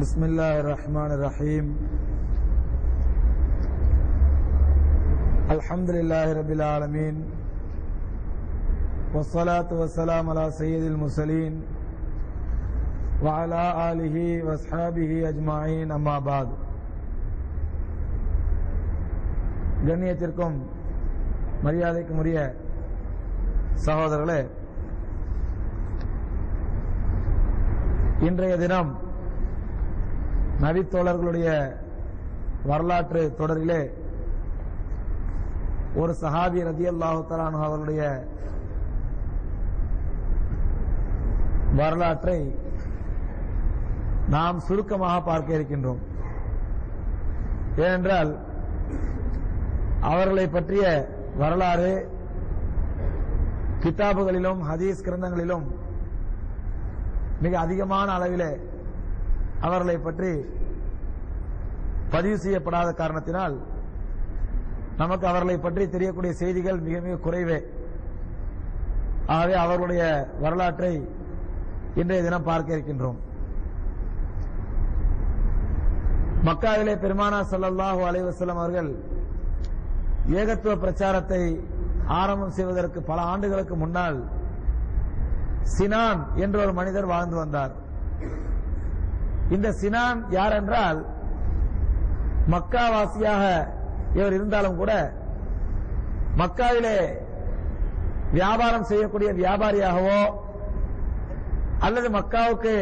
بسم الله الرحمن الرحيم الحمد لله رب العالمين والصلاة والسلام على سيد المرسلين وعلى آله واصحابه أجمعين أما بعد கண்ணியத்திற்கும் மரியாதைக்கும் உரிய சகோதரர்களே இன்றைய தினம் நபித்தோழர்களுடைய வரலாற்று தொடரிலே ஒரு சஹாபி ரதி அல்லாஹு அவர்களுடைய வரலாற்றை நாம் சுருக்கமாக பார்க்க இருக்கின்றோம் ஏனென்றால் அவர்களை பற்றிய வரலாறு கிதாபுகளிலும் ஹதீஸ் கிரந்தங்களிலும் மிக அதிகமான அளவிலே அவர்களை பற்றி பதிவு செய்யப்படாத காரணத்தினால் நமக்கு அவர்களை பற்றி தெரியக்கூடிய செய்திகள் மிக மிக குறைவே ஆகவே அவர்களுடைய வரலாற்றை இன்றைய தினம் பார்க்க இருக்கின்றோம் மக்காவிலே பெருமானா ஸல்லல்லாஹு அலைஹி வஸல்லம் அவர்கள் ஏகத்துவ பிரச்சாரத்தை ஆரம்பம் செய்வதற்கு பல ஆண்டுகளுக்கு முன்னால் சினான் என்ற ஒரு மனிதர் வாழ்ந்து வந்தார் இந்த சினான் யார் என்றால் மக்காவாசியாக இவர் இருந்தாலும் கூட மக்காவிலே வியாபாரம் செய்யக்கூடிய வியாபாரியாகவோ அல்லது மக்காவுக்கு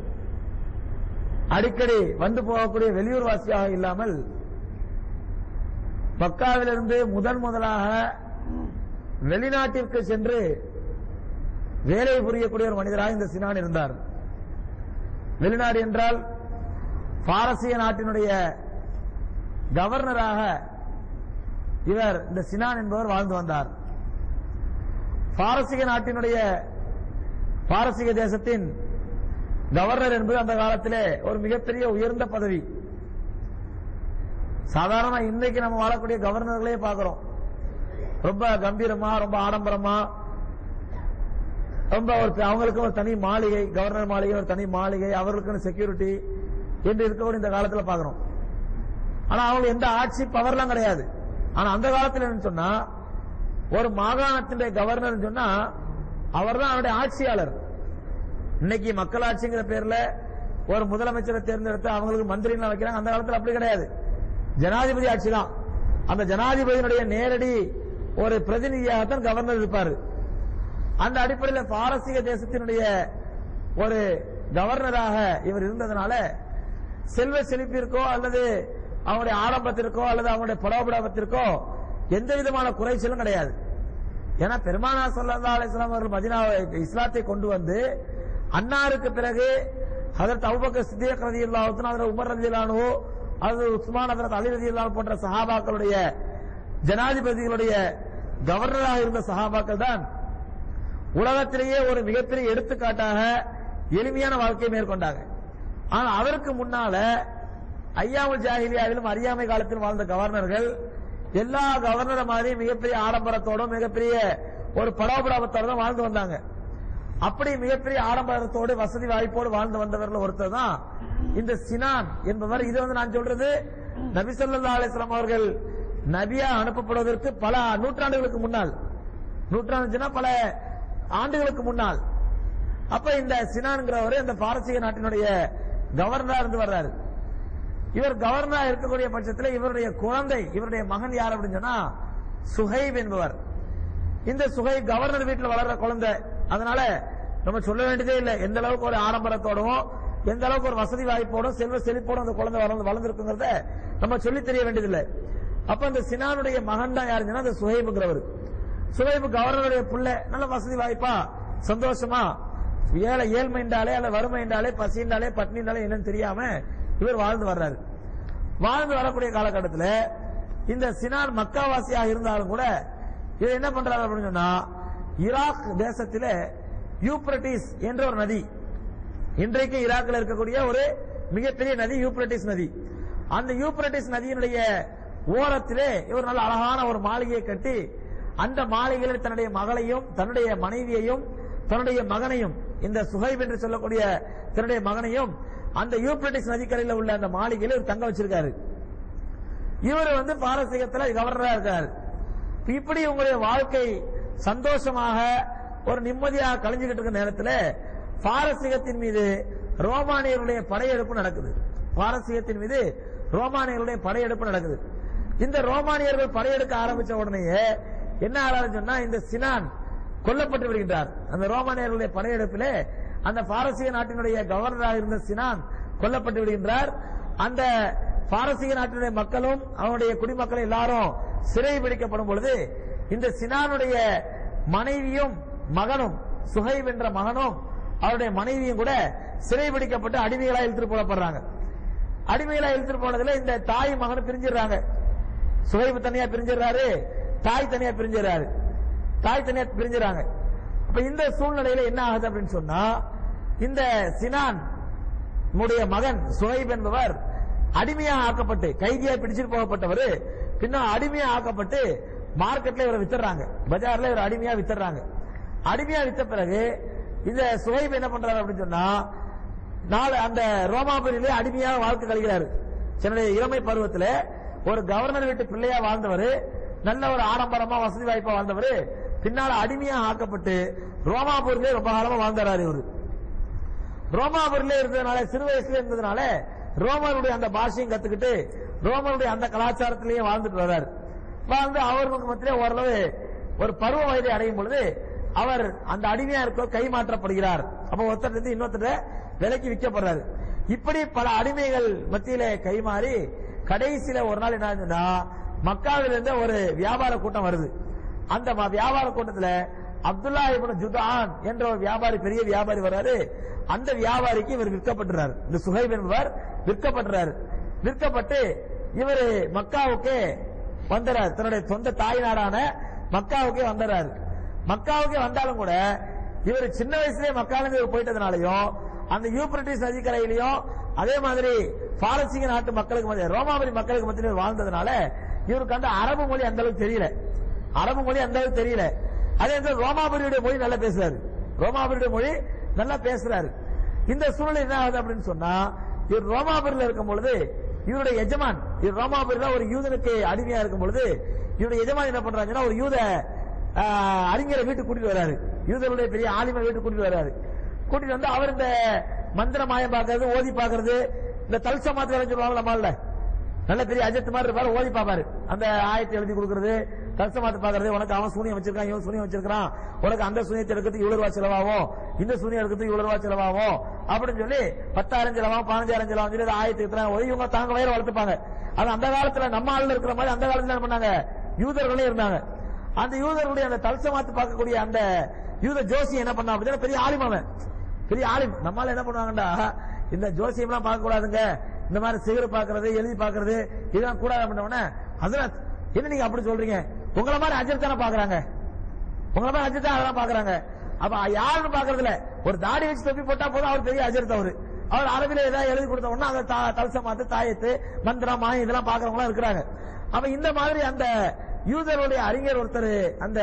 அடிக்கடி வந்து போகக்கூடிய வெளியூர் வாசியாக இல்லாமல் மக்காவிலிருந்து முதன் முதலாக வெளிநாட்டிற்கு சென்று வேலை புரியக்கூடிய ஒரு மனிதராக இந்த சினான் இருந்தார் வெளிநாடு என்றால் பாரசீக நாட்டினுடைய கவர்னராக இவர் இந்த சினான் என்பவர் வாழ்ந்து வந்தார் பாரசீக நாட்டினுடைய பாரசீக தேசத்தின் கவர்னர் என்பது அந்த காலத்திலே ஒரு மிகப்பெரிய உயர்ந்த பதவி சாதாரண இன்னைக்கு நம்ம வாழக்கூடிய கவர்னர்களே பார்க்கிறோம் ரொம்ப கம்பீரமா ரொம்ப ஆடம்பரமா ரொம்ப ஒரு அவங்களுக்கு ஒரு தனி மாளிகை கவர்னர் மாளிகை ஒரு தனி மாளிகை அவர்களுக்கு செக்யூரிட்டி என்று இருக்கக்கூடிய இந்த காலத்துல பாக்குறோம் ஆனா அவங்க எந்த ஆட்சி பவர்லாம் கிடையாது ஆனா அந்த காலத்துல என்ன சொன்னா ஒரு மாகாணத்தினுடைய கவர்னர் சொன்னா அவர் தான் அவருடைய ஆட்சியாளர் இன்னைக்கு மக்களாட்சிங்கிற பேர்ல ஒரு முதலமைச்சரை தேர்ந்தெடுத்து அவங்களுக்கு மந்திரிகள் வைக்கிறாங்க அந்த காலத்துல அப்படி கிடையாது ஜனாதிபதி ஆட்சி தான் அந்த ஜனாதிபதியினுடைய நேரடி ஒரு பிரதிநிதியாகத்தான் கவர்னர் இருப்பாரு அந்த அடிப்படையில் பாரசீக தேசத்தினுடைய ஒரு கவர்னராக இவர் இருந்ததுனால செல்வ செழிப்பிற்கோ அல்லது அவனுடைய ஆடம்பத்திற்கோ அல்லது அவனுடைய பரோபடத்திற்கோ எந்த விதமான குறைச்சலும் கிடையாது ஏன்னா பெருமானா சல்லா அலிஸ்லாம் அவர்கள் மதினா இஸ்லாத்தை கொண்டு வந்து அன்னாருக்கு பிறகு அதற்கு அவுபக்க சித்தியக் ரதி இல்லாவுத்தன் அதில் உமர் ரதி இல்லானோ அது உஸ்மான் அதற்கு அலி ரதி இல்லான் போன்ற சஹாபாக்களுடைய ஜனாதிபதிகளுடைய கவர்னராக இருந்த சஹாபாக்கள் தான் உலகத்திலேயே ஒரு மிகப்பெரிய எடுத்துக்காட்டாக எளிமையான வாழ்க்கையை மேற்கொண்டாங்க ஆனா அதற்கு முன்னால ஐயாமுல் ஜாகிலியாவிலும் அறியாமை காலத்தில் வாழ்ந்த கவர்னர்கள் எல்லா கவர்னர் மாதிரி மிகப்பெரிய ஆடம்பரத்தோட மிகப்பெரிய ஒரு படாபடாபத்தோட தான் வாழ்ந்து வந்தாங்க அப்படி மிகப்பெரிய ஆடம்பரத்தோடு வசதி வாய்ப்போடு வாழ்ந்து வந்தவர்கள் ஒருத்தர் தான் இந்த சினான் என்பவர் இது வந்து நான் சொல்றது நபி சொல்லா அலிஸ்லாம் அவர்கள் நபியா அனுப்பப்படுவதற்கு பல நூற்றாண்டுகளுக்கு முன்னால் நூற்றாண்டுனா பல ஆண்டுகளுக்கு முன்னால் அப்ப இந்த சினான்கிறவர் இந்த பாரசீக நாட்டினுடைய கவர்னரா இருந்து வர்றாரு இவர் கவர்னரா இருக்கக்கூடிய பட்சத்தில் இவருடைய குழந்தை இவருடைய மகன் யார் அப்படின்னு சொன்னா சுஹைப் என்பவர் இந்த சுஹைப் கவர்னர் வீட்டில் வளர்ற குழந்தை அதனால நம்ம சொல்ல வேண்டியதே இல்லை எந்த அளவுக்கு ஒரு ஆடம்பரத்தோடவும் எந்த அளவுக்கு ஒரு வசதி வாய்ப்போடும் செல்வ செழிப்போடும் அந்த குழந்தை வளர்ந்து வளர்ந்துருக்குங்கிறத நம்ம சொல்லி தெரிய வேண்டியதில்லை அப்ப அந்த சினானுடைய மகன் தான் யாருன்னா அந்த சுஹைபுங்கிறவர் சுஹைபு கவர்னருடைய பிள்ளை நல்ல வசதி வாய்ப்பா சந்தோஷமா ஏழை ஏழ்மைண்டாலே அல்ல வறுமைண்டாலே பசிண்டாலே பட்னிண்டாலே என்னன்னு தெரியாம இவர் வாழ்ந்து வர்றாரு வாழ்ந்து வரக்கூடிய காலகட்டத்தில் இந்த சினான் மக்காவாசியாக இருந்தாலும் கூட இவர் என்ன பண்றாரு அப்படின்னு சொன்னா ஈராக் தேசத்தில யூப்ரட்டிஸ் என்ற ஒரு நதி இன்றைக்கு ஈராக்கில் இருக்கக்கூடிய ஒரு மிகப்பெரிய நதி யூப்ரட்டிஸ் நதி அந்த யூப்ரட்டிஸ் நதியினுடைய ஓரத்திலே இவர் நல்ல அழகான ஒரு மாளிகையை கட்டி அந்த மாளிகையில் தன்னுடைய மகளையும் தன்னுடைய மனைவியையும் தன்னுடைய மகனையும் இந்த சுஹைப் என்று சொல்லக்கூடிய தன்னுடைய மகனையும் அந்த யூப்ரட்டிஸ் நதிக்கரையில் உள்ள அந்த மாளிகையில இவர் தங்க வச்சிருக்காரு இவர் வந்து பாரசீகத்துல கவர்னரா இருக்காரு இப்படி உங்களுடைய வாழ்க்கை சந்தோஷமாக ஒரு நிம்மதியாக கழிஞ்சுக்கிட்டு இருக்க நேரத்தில் பாரசீகத்தின் மீது ரோமானியருடைய படையெடுப்பு நடக்குது பாரசீகத்தின் மீது ரோமானியருடைய படையெடுப்பு நடக்குது இந்த ரோமானியர்கள் படையெடுக்க ஆரம்பிச்ச உடனேயே என்ன ஆறாரு சொன்னா இந்த சினான் கொல்லப்பட்டு விடுகின்றார் அந்த ரோமானியர்களுடைய படையெடுப்பிலே அந்த பாரசீக நாட்டினுடைய கவர்னராக இருந்த சினான் கொல்லப்பட்டு விடுகின்றார் அந்த பாரசீக நாட்டினுடைய மக்களும் அவனுடைய குடிமக்கள் எல்லாரும் சிறை பிடிக்கப்படும் பொழுது இந்த சினானுடைய மனைவியும் மகனும் சுஹைப் என்ற மகனும் அவருடைய மனைவியும் கூட சிறை பிடிக்கப்பட்டு அடிமைகளா இழுத்துட்டு போடப்படுறாங்க அடிமைகளா இழுத்துட்டு போனதுல இந்த தாய் மகனும் பிரிஞ்சிடுறாங்க சுஹைப் தனியா பிரிஞ்சிடுறாரு தாய் தனியா பிரிஞ்சிடறாரு தாய் தனியா பிரிஞ்சிடறாங்க அப்ப இந்த சூழ்நிலையில என்ன ஆகுது அப்படின்னு சொன்னா இந்த சினான் உடைய மகன் சுஹைப் என்பவர் அடிமையா ஆக்கப்பட்டு கைதியா பிடிச்சிட்டு போகப்பட்டவர் பின்ன அடிமையா ஆக்கப்பட்டு மார்க்கெட்ல இவரை வித்துறாங்க பஜார்ல இவர் அடிமையா வித்துறாங்க அடிமையா வித்த பிறகு இந்த சுஹைப் என்ன பண்றாரு அப்படின்னு சொன்னா நாலு அந்த ரோமாபுரியிலே அடிமையாக வாழ்க்கை கழிக்கிறாரு தன்னுடைய இளமை பருவத்துல ஒரு கவர்னர் வீட்டு பிள்ளையா வாழ்ந்தவர் நல்ல ஒரு ஆடம்பரமா வசதி வாய்ப்பா வாழ்ந்தவர் பின்னால அடிமையா ஆக்கப்பட்டு ரோமாபுரியிலே ரொம்ப காலமா வாழ்ந்தாரு இவரு ரோமாபுரியில இருந்ததுனால சிறு வயசுல இருந்ததுனால ரோமருடைய அந்த பாஷையும் கத்துக்கிட்டு ரோமருடைய அந்த கலாச்சாரத்திலேயே வாழ்ந்துட்டு வர்றாரு வாழ்ந்து அவர்களுக்கு மத்தியிலே ஓரளவு ஒரு பருவ வயதை அடையும் பொழுது அவர் அந்த அடிமையா இருக்க கைமாற்றப்படுகிறார் அப்ப ஒருத்தர் இருந்து இன்னொருத்தர் விலைக்கு விற்கப்படுறாரு இப்படி பல அடிமைகள் மத்தியில கைமாறி கடைசியில ஒரு நாள் என்ன ஆச்சுன்னா மக்காவில இருந்து ஒரு வியாபார கூட்டம் வருது அந்த ம- வியாபார கூட்டத்துல அப்துல்லா இப்னு ஜுதான் என்ற ஒரு வியாபாரி பெரிய வியாபாரி வர்றாரு அந்த வியாபாரிக்கு இவர் விற்கப்பட்டுறாரு இந்த சுஹைப் என்பவர் விற்கப்பட்டுறாரு விற்கப்பட்டு இவர் மக்காவுக்கு வந்துறாரு தன்னுடைய சொந்த தாய் நாடான மக்காவுக்கே வந்துறாரு மக்காவுக்கே வந்தாலும் கூட இவர் சின்ன வயசுலயே மக்காலுக்கு இவர் போயிட்டதுனாலயும் அந்த யூப்ரட்டிஸ் நதிக்கரையிலையும் அதே மாதிரி பாரசீக நாட்டு மக்களுக்கு மத்திய ரோமாபுரி மக்களுக்கு மத்தியில் இவர் வாழ்ந்ததுனால இவருக்கு அந்த அரபு மொழி அந்த அளவுக்கு தெரியல அரபு மொழி அந்த அளவுக்கு தெரியல அதே நேரத்தில் ரோமாபுரியுடைய மொழி நல்லா பேசுறாரு ரோமாபுரியுடைய மொழி நல்லா பேசுறாரு இந்த சூழ்நிலை என்ன ஆகுது அப்படின்னு சொன்னா இவர் ரோமாபுரியில் இருக்கும் பொழுது இவருடைய எஜமான் இவர் ரோமாபுரியில ஒரு யூதனுக்கு அடிமையா இருக்கும் பொழுது இவருடைய எஜமான் என்ன பண்றாங்கன்னா ஒரு யூத ஆஹ், அறிஞரை வீட்டுக்கு கூட்டிட்டு வராரு யூதருடைய பெரிய ஆலிமை வீட்டுக்கு கூட்டிட்டு வராரு கூட்டிட்டு வந்து அவர் இந்த மந்திர மாயம் பார்க்கறது ஓதி பார்க்கறது இந்த தல்ச மாத்திரை சொல்லுவாங்க நம்மள நல்ல பெரிய அஜித் மாதிரி இருப்பாரு ஓதி பாப்பாரு அந்த ஆயத்தை எழுதி கொடுக்கறது தல்சமாத்து பாக்குறது உனக்கு அவன் சூனியம் வச்சிருக்கான் இவன் சூனியம் வச்சிருக்கான் உனக்கு அந்த சூனியத்தை எடுக்கிறதுக்கு இவ்வளவு ரூபாய் செலவாகும் இந்த சூனியம் எடுக்கிறதுக்கு இவ்வளவு ரூபாய் செலவாகும் அப்படின்னு சொல்லி பத்தாயிரம் செலவாகும் பதினஞ்சாயிரம் செலவாகும் சொல்லி அந்த ஆயத்தை எடுத்துறாங்க ஓதி இவங்க தாங்க வயிறு வளர்த்துப்பாங்க அது அந்த காலத்துல நம்ம ஆளுல இருக்கிற மாதிரி அந்த காலத்துல என்ன பண்ணாங்க யூதர்களே இருந்தாங்க அந்த யூதர்களுடைய அந்த தல்சமாத்து பார்க்கக்கூடிய அந்த யூத ஜோசி என்ன பண்ணா அப்படின்னா பெரிய ஆலிமாவன் பெரிய ஆலிம் நம்மால என்ன பண்ணுவாங்கடா இந்த ஜோசியம் எல்லாம் பார்க்க கூடாதுங்க இந்த மாதிரி சிகர் பார்க்கறது எழுதி பார்க்கறது இதெல்லாம் கூடாது பண்ணவன ஹசரத் என்ன நீங்க அப்படி சொல்றீங்க உங்கள மாதிரி அஜர் தானே பாக்குறாங்க உங்கள மாதிரி அஜர் தான் அதெல்லாம் பாக்குறாங்க அப்ப யாருன்னு பாக்குறது இல்ல ஒரு தாடி வச்சு தொப்பி போட்டா போதும் அவர் பெரிய அஜர் அவர் அவர் அரபில ஏதாவது எழுதி கொடுத்த உடனே அந்த தா- தலச மாத்து தாயத்து மந்திரம் மாயம் இதெல்லாம் பாக்குறவங்க இருக்கிறாங்க அப்ப இந்த மாதிரி அந்த யூதருடைய அறிஞர் ஒருத்தர் அந்த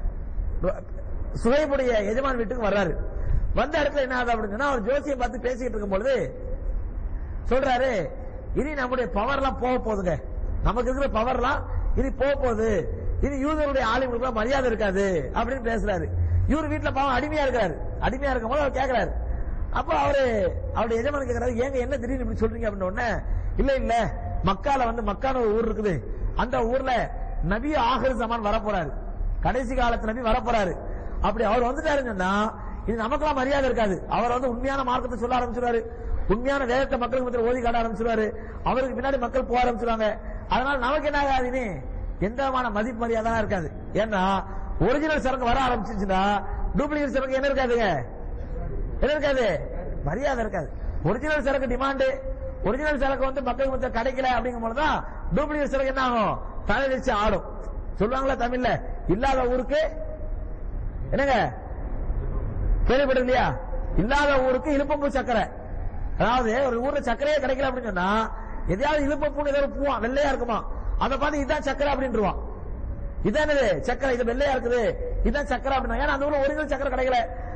சுகைபுடைய எஜமான் வீட்டுக்கு வர்றாரு வந்த இடத்துல என்ன ஆகுது அப்படின்னு சொன்னா அவர் ஜோசியை பார்த்து பேசிக்கிட்டு இருக்கும் பொழுது சொல்றாரு இனி நம்முடைய பவர் எல்லாம் போக போகுதுங்க நமக்கு இருக்கிற பவர் எல்லாம் இனி போக போகுது இனி யூதருடைய ஆளுங்களுக்கு மரியாதை இருக்காது அப்படின்னு பேசுறாரு இவர் வீட்டுல பாவம் அடிமையா இருக்காரு அடிமையா இருக்கும் போது அவர் கேக்குறாரு அப்போ அவரு அவருடைய எஜமான் கேக்குறாரு ஏங்க என்ன திடீர்னு இப்படி சொல்றீங்க அப்படின்னு உடனே இல்ல இல்ல மக்கால வந்து மக்கான ஒரு ஊர் இருக்குது அந்த ஊர்ல நபி ஆஹிர் ஜமான் வர போறாரு கடைசி காலத்து நபி வர போறாரு அப்படி அவர் வந்துட்டாருன்னு சொன்னா இது நமக்கெல்லாம் மரியாதை இருக்காது அவர் வந்து உண்மையான மார்க்கத்தை சொல்ல ஆரம்பிச்சிருவாரு உண்மையான வேதத்தை மக்களுக்கு மத்தியில் ஓதி காட்ட ஆரம்பிச்சிருவாரு அவருக்கு பின்னாடி மக்கள் போக ஆரம்பிச்சிருவாங்க அதனால நமக்கு என்ன ஆகாது இனி எந்த விதமான மதிப்பு மரியாதை இருக்காது ஏன்னா ஒரிஜினல் சரக்கு வர ஆரம்பிச்சிருச்சுன்னா டூப்ளிகேட் சரக்கு என்ன இருக்காதுங்க என்ன இருக்காது மரியாதை இருக்காது ஒரிஜினல் சரக்கு டிமாண்டு ஒரிஜினல் சரக்கு வந்து மக்களுக்கு மத்தியில் கிடைக்கல அப்படிங்கும் போதுதான் டூப்ளிகேட் சரக்கு என்ன ஆகும் தலைவிரிச்சு ஆடும் சொல்லுவாங்களா தமிழ்ல இல்லாத ஊருக்கு என்னங்க கேள்விப்பட்டது இல்லையா இல்லாத ஊருக்கு இழுப்பம்பூ சக்கரை அதாவது ஒரு ஊர்ல சக்கரையே கிடைக்கல அப்படின்னு சொன்னா எதையாவது இழுப்பம்பூன்னு ஏதாவது ஒரு பூவா வெள்ளையா இருக்குமா அதை பார்த்து இதான் சக்கரை அப்படின்ட்டுருவான் இதான் என்னது சக்கரை இது வெள்ளையா இருக்குது இதான் சக்கரை அப்படின்னா ஏன்னா அந்த ஊர்ல ஒரிஜினல் சக்கரை கிடைக்கல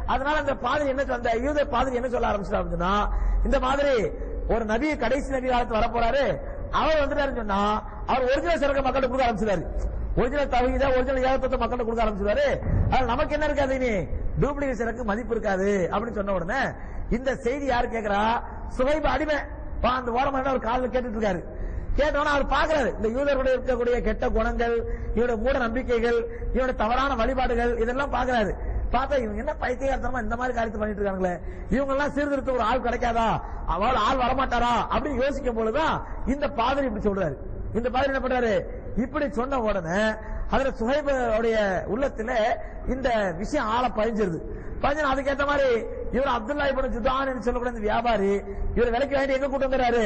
அதனால அந்த பாதிரி என்ன சொல்ல- அந்த யூத பாதிரி என்ன சொல்ல ஆரம்பிச்சிட்டாரு அப்படின்னா இந்த மாதிரி ஒரு நபி கடைசி நபி காலத்து வர போறாரு அவர் வந்துட்டாருன்னு சொன்னா அவர் ஒரிஜினல் சிறக்க மக்கள்கிட்ட கொடுக்க ஆரம்பிச்சிட்டாரு ஒரிஜினல் தகுதித ஒரிஜினல் ஏகத்தத்தை மக்கள்கிட்ட கொடுக்க ஆரம்பிச்சிட்டாரு அது நமக்கு என்ன இருக்காது இனி டூப்ளிகேட் சிறக்கு மதிப்பு இருக்காது அப்படின்னு சொன்ன உடனே இந்த செய்தி யாரு கேக்குறா சுகைப அடிமை பா, அந்த ஓரமான ஒரு காலில் கேட்டுட்டு இருக்காரு கேட்டவன அவர் பாக்குறாரு இந்த யூதர்களுடைய இருக்கக்கூடிய கெட்ட குணங்கள் இவருடைய மூட நம்பிக்கைகள் இவருடைய தவறான வழிபாடுகள் இதெல்லாம் பாக்குறாரு பார்த்தா இவங்க என்ன பைத்தியகாரத்தனமா இந்த மாதிரி காரியத்தை பண்ணிட்டு இருக்காங்களே இவங்க எல்லாம் சீர்திருத்த ஒரு ஆள் கிடைக்காதா அவள் ஆள் வரமாட்டாரா அப்படின்னு யோசிக்கும் பொழுதுதான் இந்த பாதிரி இப்படி சொல்றாரு இந்த பாதிரி என்ன பண்றாரு இப்படி சொன்ன உடனே அதுல சுஹைபுடைய உள்ளத்துல இந்த விஷயம் ஆள பதிஞ்சிருது பதிஞ்சு அதுக்கேத்த மாதிரி இவர் அப்துல்லா இப்ப ஜுதான் சொல்லக்கூடிய இந்த வியாபாரி இவர் விலைக்கு வேண்டி எங்க கூட்டு வந்துறாரு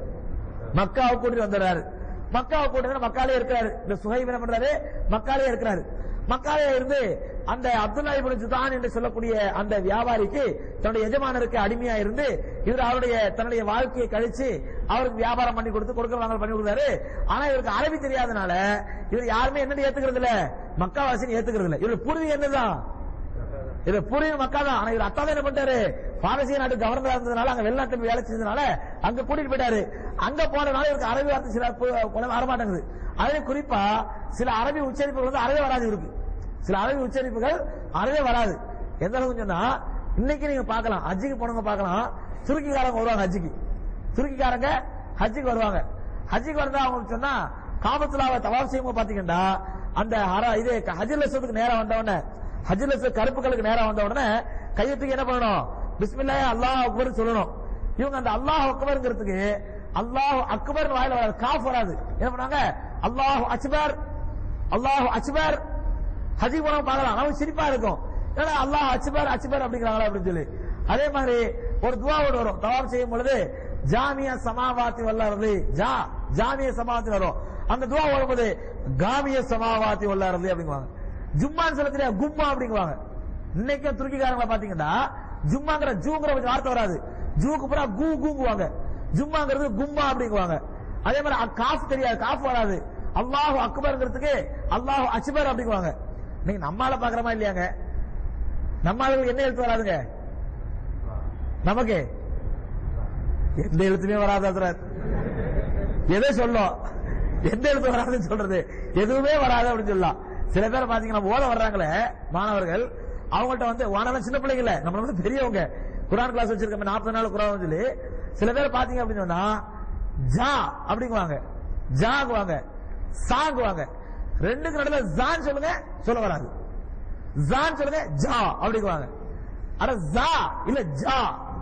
மக்காவை கூட்டிட்டு வந்துடுறாரு மக்காவை கூட்டிட்டு மக்காலே இருக்கிறாரு இந்த சுஹைப் என்ன பண்றாரு மக்காலே இருக்கிறாரு மக்காலே இருந்து அந்த அப்துல்லா இப்னு ஜுதான் என்று சொல்லக்கூடிய அந்த வியாபாரிக்கு தன்னுடைய எஜமானருக்கு அடிமையா இருந்து இவர் அவருடைய தன்னுடைய வாழ்க்கையை கழிச்சு அவருக்கு வியாபாரம் பண்ணி கொடுத்து கொடுக்க வாங்கல் பண்ணி கொடுத்தாரு ஆனா இவருக்கு அரபி தெரியாதனால இவர் யாருமே என்னன்னு ஏத்துக்கிறது இல்ல மக்காவாசின்னு ஏத்துக்கிறது இல்ல இவர் பூர்வீகம் என்னதான் இது பூர்வீக மக்கா தான் ஆனா இவர் அத்தாதான் என்ன பண்ணிட்டாரு பாரசீக நாட்டு கவர்னரா இருந்ததுனால அங்க வெளிநாட்டு போய் வேலை செஞ்சதுனால அங்க கூட்டிட்டு போயிட்டாரு அங்க போனதுனால இவருக்கு அரபி வார்த்தை சில பு- குணம் வரமாட்டேங்குது அதுல குறிப்பா சில அரபி உச்சரிப்புகள் வந்து அறவே வராது இருக்கு சில அரபி உச்சரிப்புகள் அறவே வராது எந்த அளவுக்கு சொன்னா இன்னைக்கு நீங்க பார்க்கலாம் ஹஜ்ஜிக்கு போனவங்க பார்க்கலாம் துருக்கிக்காரங்க வருவாங்க ஹஜ்ஜிக்கு துருக்கிக்காரங்க ஹஜ்ஜிக்கு வருவாங்க ஹஜ்ஜிக்கு வந்தா அவங்களுக்கு சொன்னா காபத்துலாவை தவாப் செய்யும்போது பாத்தீங்கன்னா அந்த ஹர இது ஹஜ்ஜுல் லட்சத்துக்கு நேரம் வந்த உடனே ஹஜ்ஜுல் லட்சம் கருப்புகளுக்கு நேரம் வந்த உடனே கையத்துக்கு என்ன பண்ணணும் பிஸ்மில்லாஹ் அல்லாஹ் அக்பர் சொல்லணும் இவங்க அந்த அல்லாஹ் அக்பர்ங்கிறதுக்கு அல்லாஹ் அக்பர் வாயில வராது காஃப் வராது என்ன பண்ணாங்க அல்லாஹ் அக்பர் அல்லாஹ் அக்பர் ஹஜி போனவங்க பார்க்கலாம் நமக்கு சிரிப்பா இருக்கும் ஏன்னா அல்லாஹ் அக்பர் அக்பர் அப்படிங்கிறாங்களா அப்படின்னு சொல்லி அதே மாதிரி ஒரு துவாவோடு வரும் தவாப் செய்யும் பொழுது ஜாமிய சமாவாத்தி வல்லறது ஜா ஜாமிய சமாவாத்தி வரும் அந்த துவா வரும்போது காமிய சமாவாத்தி வல்லறது அப்படிங்குவாங்க ஜும்மான்னு சொல்ல தெரியாது கும்மா அப்படிங்குவாங்க இன்னைக்கும் துருக்கிக்காரங்களை பாத்தீங்கன்னா ஜும்மாங்கிற ஜூங்கிற கொஞ்சம் வார்த்தை வராது ஜூக்கு பூரா கூ கூங்குவாங்க ஜும்மாங்கிறது கும்மா அப்படிங்குவாங்க அதே மாதிரி அ- காஃப் தெரியாது காஃப் வராது அல்லாஹ் அக்பர்ங்கிறதுக்கு அல்லாஹ் அக்பர் அப்படிங்குவாங்க நீங்க நம்மால பாக்குறமா இல்லையாங்க நம்ம ஆளுங்களுக்கு என்ன எழுத்து வராதுங்க நமக்கு எந்த எழுத்துமே வராது ஹஸ்ரத். எதை சொல்லும் எந்த எழுத்து வராதுன்னு சொல்றது எதுவுமே வராது அப்படின்னு சொல்லலாம் சில பேர் பாத்தீங்கன்னா ஓத வர்றாங்களே மாணவர்கள் அவங்கள்ட்ட வந்து வானவன் சின்ன பிள்ளைங்க இல்ல நம்ம வந்து பெரியவங்க குரான் கிளாஸ் வச்சிருக்கோம் நாற்பது நாள் குரான் சொல்லி சில பேர் பாத்தீங்க அப்படின்னு சொன்னா ஜா அப்படிங்குவாங்க ஜாங்குவாங்க சாங்குவாங்க ரெண்டுக்கு நடுவுல ஜான் சொல்லுங்க சொல்ல வராது ஜான் சொல்லுங்க ஜா அப்படிங்குவாங்க அட ஜா இல்ல ஜா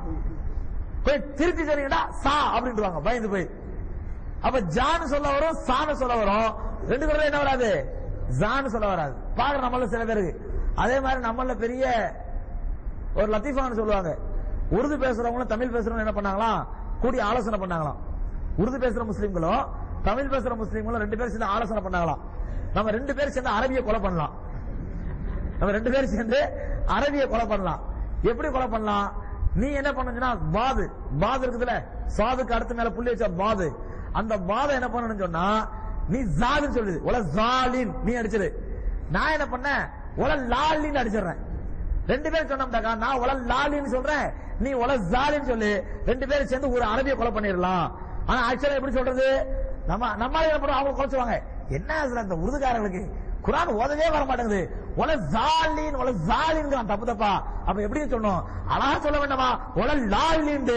போய் திருப்பி சொன்னீங்கன்னா சா அப்படின்ட்டுவாங்க பயந்து போய் அப்ப ஜான்னு சொல்ல வரும் சான்னு சொல்ல வரும் ரெண்டு பேரும் என்ன வராது ஜான்னு சொல்ல வராது பாக்குற நம்மள சில பேருக்கு அதே மாதிரி நம்மள பெரிய ஒரு லத்தீஃபான்னு சொல்லுவாங்க உருது பேசுறவங்களும் தமிழ் பேசுறவங்க என்ன பண்ணாங்களாம் கூடி ஆலோசனை பண்ணாங்களாம் உருது பேசுற முஸ்லீம்களும் தமிழ் பேசுற முஸ்லீம்களும் ரெண்டு பேரும் சேர்ந்து ஆலோசனை பண்ணாங்களாம் நம்ம ரெண்டு பேரும் சேர்ந்து அரபிய கொலை பண்ணலாம் நம்ம ரெண்டு பேரும் சேர்ந்து அரபிய கொலை பண்ணலாம் எப்படி கொலை பண்ணலாம் நீ என்ன பண்ணுச்சுன்னா பாது பாது இருக்குதுல சாதுக்கு அடுத்த மேல புள்ளி வச்ச பாது அந்த பாதை என்ன பண்ணணும்னு சொன்னா நீ ஜாதுன்னு சொல்லுது உல ஜாலின் நீ அடிச்சிரு நான் என்ன பண்ணேன் உல லாலின்னு அடிச்சிடுறேன் ரெண்டு பேரும் சொன்னோம்டாக்கா நான் உல லாலின்னு சொல்றேன் நீ உல ஜாலின்னு சொல்லு ரெண்டு பேரும் சேர்ந்து ஒரு அரபிய கொலை பண்ணிடலாம் ஆனா ஆக்சுவலா எப்படி சொல்றது நம்ம நம்ம என்ன பண்ணுவோம் அவங்க குறைச்சுவாங்க என்ன இதுல இந்த உருதுகாரங்களுக்கு குரான் ஓதவே வர மாட்டேங்குது உல ஜாலின் உல ஜாலின்ங்கிறான் தப்பு தப்பா அப்ப எப்படி சொன்னோம் அழகா சொல்ல வேண்டாமா உல லாலின்னு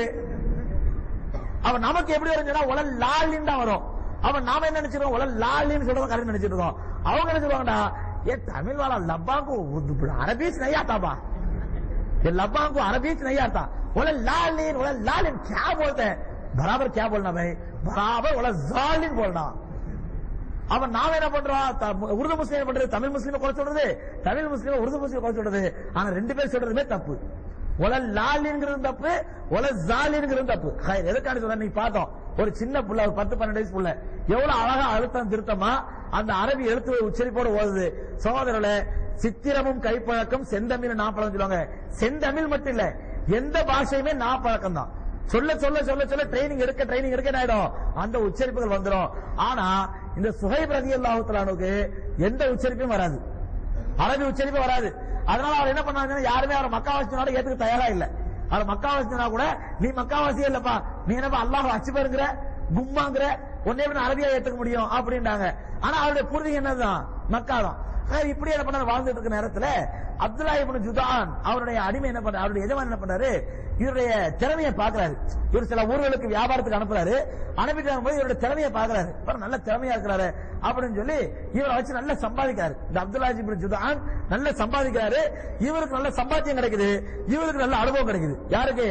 அவன் நமக்கு எப்படி வரும்னா உலல் லாலின்னு தான் வரும் அவன் நாம என்ன நினைச்சிருக்கோம் உலல் லாலின்னு சொல்றத கரெக்ட் நினைச்சிட்டு இருக்கோம் அவங்க என்ன சொல்லுவாங்கடா ஏ தமிழ் वाला लब्बा को अरबी से नहीं आता बा ये लब्बा को अरबी से नहीं आता बोले लालिन बोले लालिन क्या बोलते हैं बराबर क्या बोलना भाई बराबर बोला जालिन बोलना அவன் நாம என்ன பண்றோம் த- உருது முஸ்லீம் என்ன பண்றது தமிழ் முஸ்லீம் குறை சொல்றது தமிழ் முஸ்லீம் உருது முஸ்லீம் குறை சொல்றது ஆனா ரெண்டு பேர் சொல்றதுமே தப்பு ஒல லாலிங்கிறது தப்பு ஒல ஜாலிங்கிறது தப்பு ஹைர், எதுக்காண்டி சொல்ற நீ பார்த்தோம் ஒரு சின்ன புள்ள ஒரு பத்து பன்னெண்டு வயசு புள்ள எவ்வளவு அழகா அழுத்தம் திருத்தமா அந்த அரபி எழுத்து உச்சரிப்போடு ஓதுது சகோதரர்களே சித்திரமும் கைப்பழக்கம் செந்தமிழ் நாப்பழம் சொல்லுவாங்க செந்தமிழ் மட்டும் இல்ல எந்த பாஷையுமே நாப்பழக்கம் தான் சொல்ல சொல்ல சொல்ல சொல்ல ட்ரைனிங் எடுக்க ட்ரைனிங் எடுக்க என்ன ஆயிடும் அந்த உச்சரிப்புகள் வந்துரும் ஆனா இந்த சுஹைப் ரதி அல்லாஹுத்தலானுக்கு எந்த உச்சரிப்பும் வராது அரபி உச்சரிப்பு வராது அதனால அவர் என்ன பண்ணாங்க யாருமே அவர் மக்காவாசினால ஏத்துக்க தயாரா இல்ல அவர் மக்காவாசினா கூட நீ மக்காவாசியே இல்லப்பா நீ என்னப்பா அல்லாஹ் அச்சுபருங்கிற கும்மாங்கிற உன்னை எப்படி அரபியா ஏத்துக்க முடியும் அப்படின்றாங்க ஆனா அவருடைய பூர்வீகம் என்னதுதான் மக்கா தான் ஆஹ் இப்படி என்ன பண்ணாரு வாழ்ந்துட்டு இருக்க நேரத்துல அப்துல்லா இப்னு ஜுதான் அவருடைய அடிமை என்ன பண்றாரு அவருடைய எஜமான் என்ன பண்றாரு இவருடைய திறமையை பாக்குறாரு இவர் சில ஊர்களுக்கு வியாபாரத்துக்கு அனுப்புறாரு அனுப்பிட்டு வரும்போது இவருடைய திறமையை பாக்குறாரு பாரு, நல்ல திறமையா இருக்கிறாரு அப்படின்னு சொல்லி இவரை வச்சு நல்ல சம்பாதிக்கிறாரு இந்த அப்துல்லா இப்னு ஜுதான் நல்ல சம்பாதிக்கிறாரு இவருக்கு நல்ல சம்பாத்தியம் கிடைக்குது இவருக்கு நல்ல அனுபவம் கிடைக்குது யாருக்கு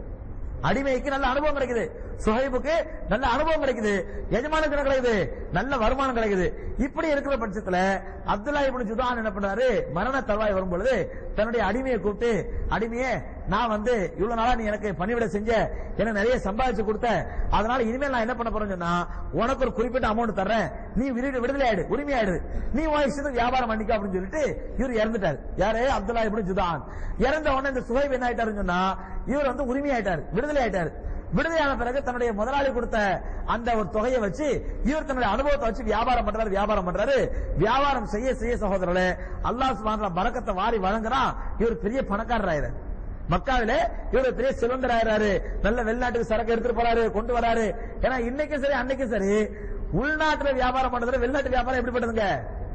அடிமைக்கு நல்ல அனுபவம் கிடைக்குது சுஹைபுக்கு நல்ல அனுபவம் கிடைக்குது எஜமானுக்கு என்ன கிடைக்குது நல்ல வருமானம் கிடைக்குது இப்படி இருக்கிற பட்சத்துல அப்துல்லா இப்னு ஜுதான் என்ன பண்றாரு மரண தருவாய் வரும் பொழுது தன்னுடைய அடிமையை கூப்பிட்டு அடிமையே நான் வந்து இவ்வளவு நாளா நீ எனக்கு பணிவிட செஞ்ச எனக்கு நிறைய சம்பாதிச்சு கொடுத்த அதனால இனிமேல் நான் என்ன பண்ண போறேன்னு சொன்னா உனக்கு ஒரு குறிப்பிட்ட அமௌண்ட் தர்றேன் நீ விடு- விடுதலை ஆயிடு உரிமை ஆயிடு நீ உன் இஷ்டத்துக்கு வியாபாரம் பண்ணிக்க அப்படின்னு சொல்லிட்டு இவர் இறந்துட்டாரு யாரு அப்துல்லா இப்னு ஜுதான் இறந்த உடனே இந்த சுஹைப் என்ன ஆயிட்டாருன்னு சொன்னா இவர் வந்து உரிமை ஆயிட்டாரு விடுதலை ஆயிட்டாரு விடுதலையான பிறகு தன்னுடைய முதலாளி கொடுத்த அந்த ஒரு தொகையை வச்சு இவர் தன்னுடைய அனுபவத்தை வச்சு வியாபாரம் பண்றாரு வியாபாரம் பண்றாரு வியாபாரம் செய்ய செய்ய சகோதரர்களே அல்லாஹ் சுப்ஹானஹு வ பரக்கத்தை வாரி வழங்குறான் இவர் பெரிய பணக்காரர் ஆயிராரு மக்காவிலே இவர் பெரிய செல்வந்தர் ஆயிராரு நல்ல வெளிநாட்டுக்கு சரக்கு எடுத்துட்டு போறாரு கொண்டு வராரு ஏன்னா இன்னைக்கும் சரி அன்னைக்கும் சரி உள்நாட்டுல வியாபாரம் பண்றதுல வெளிநாட்டு வியாபாரம் எப்படிப்பட்டதுங்க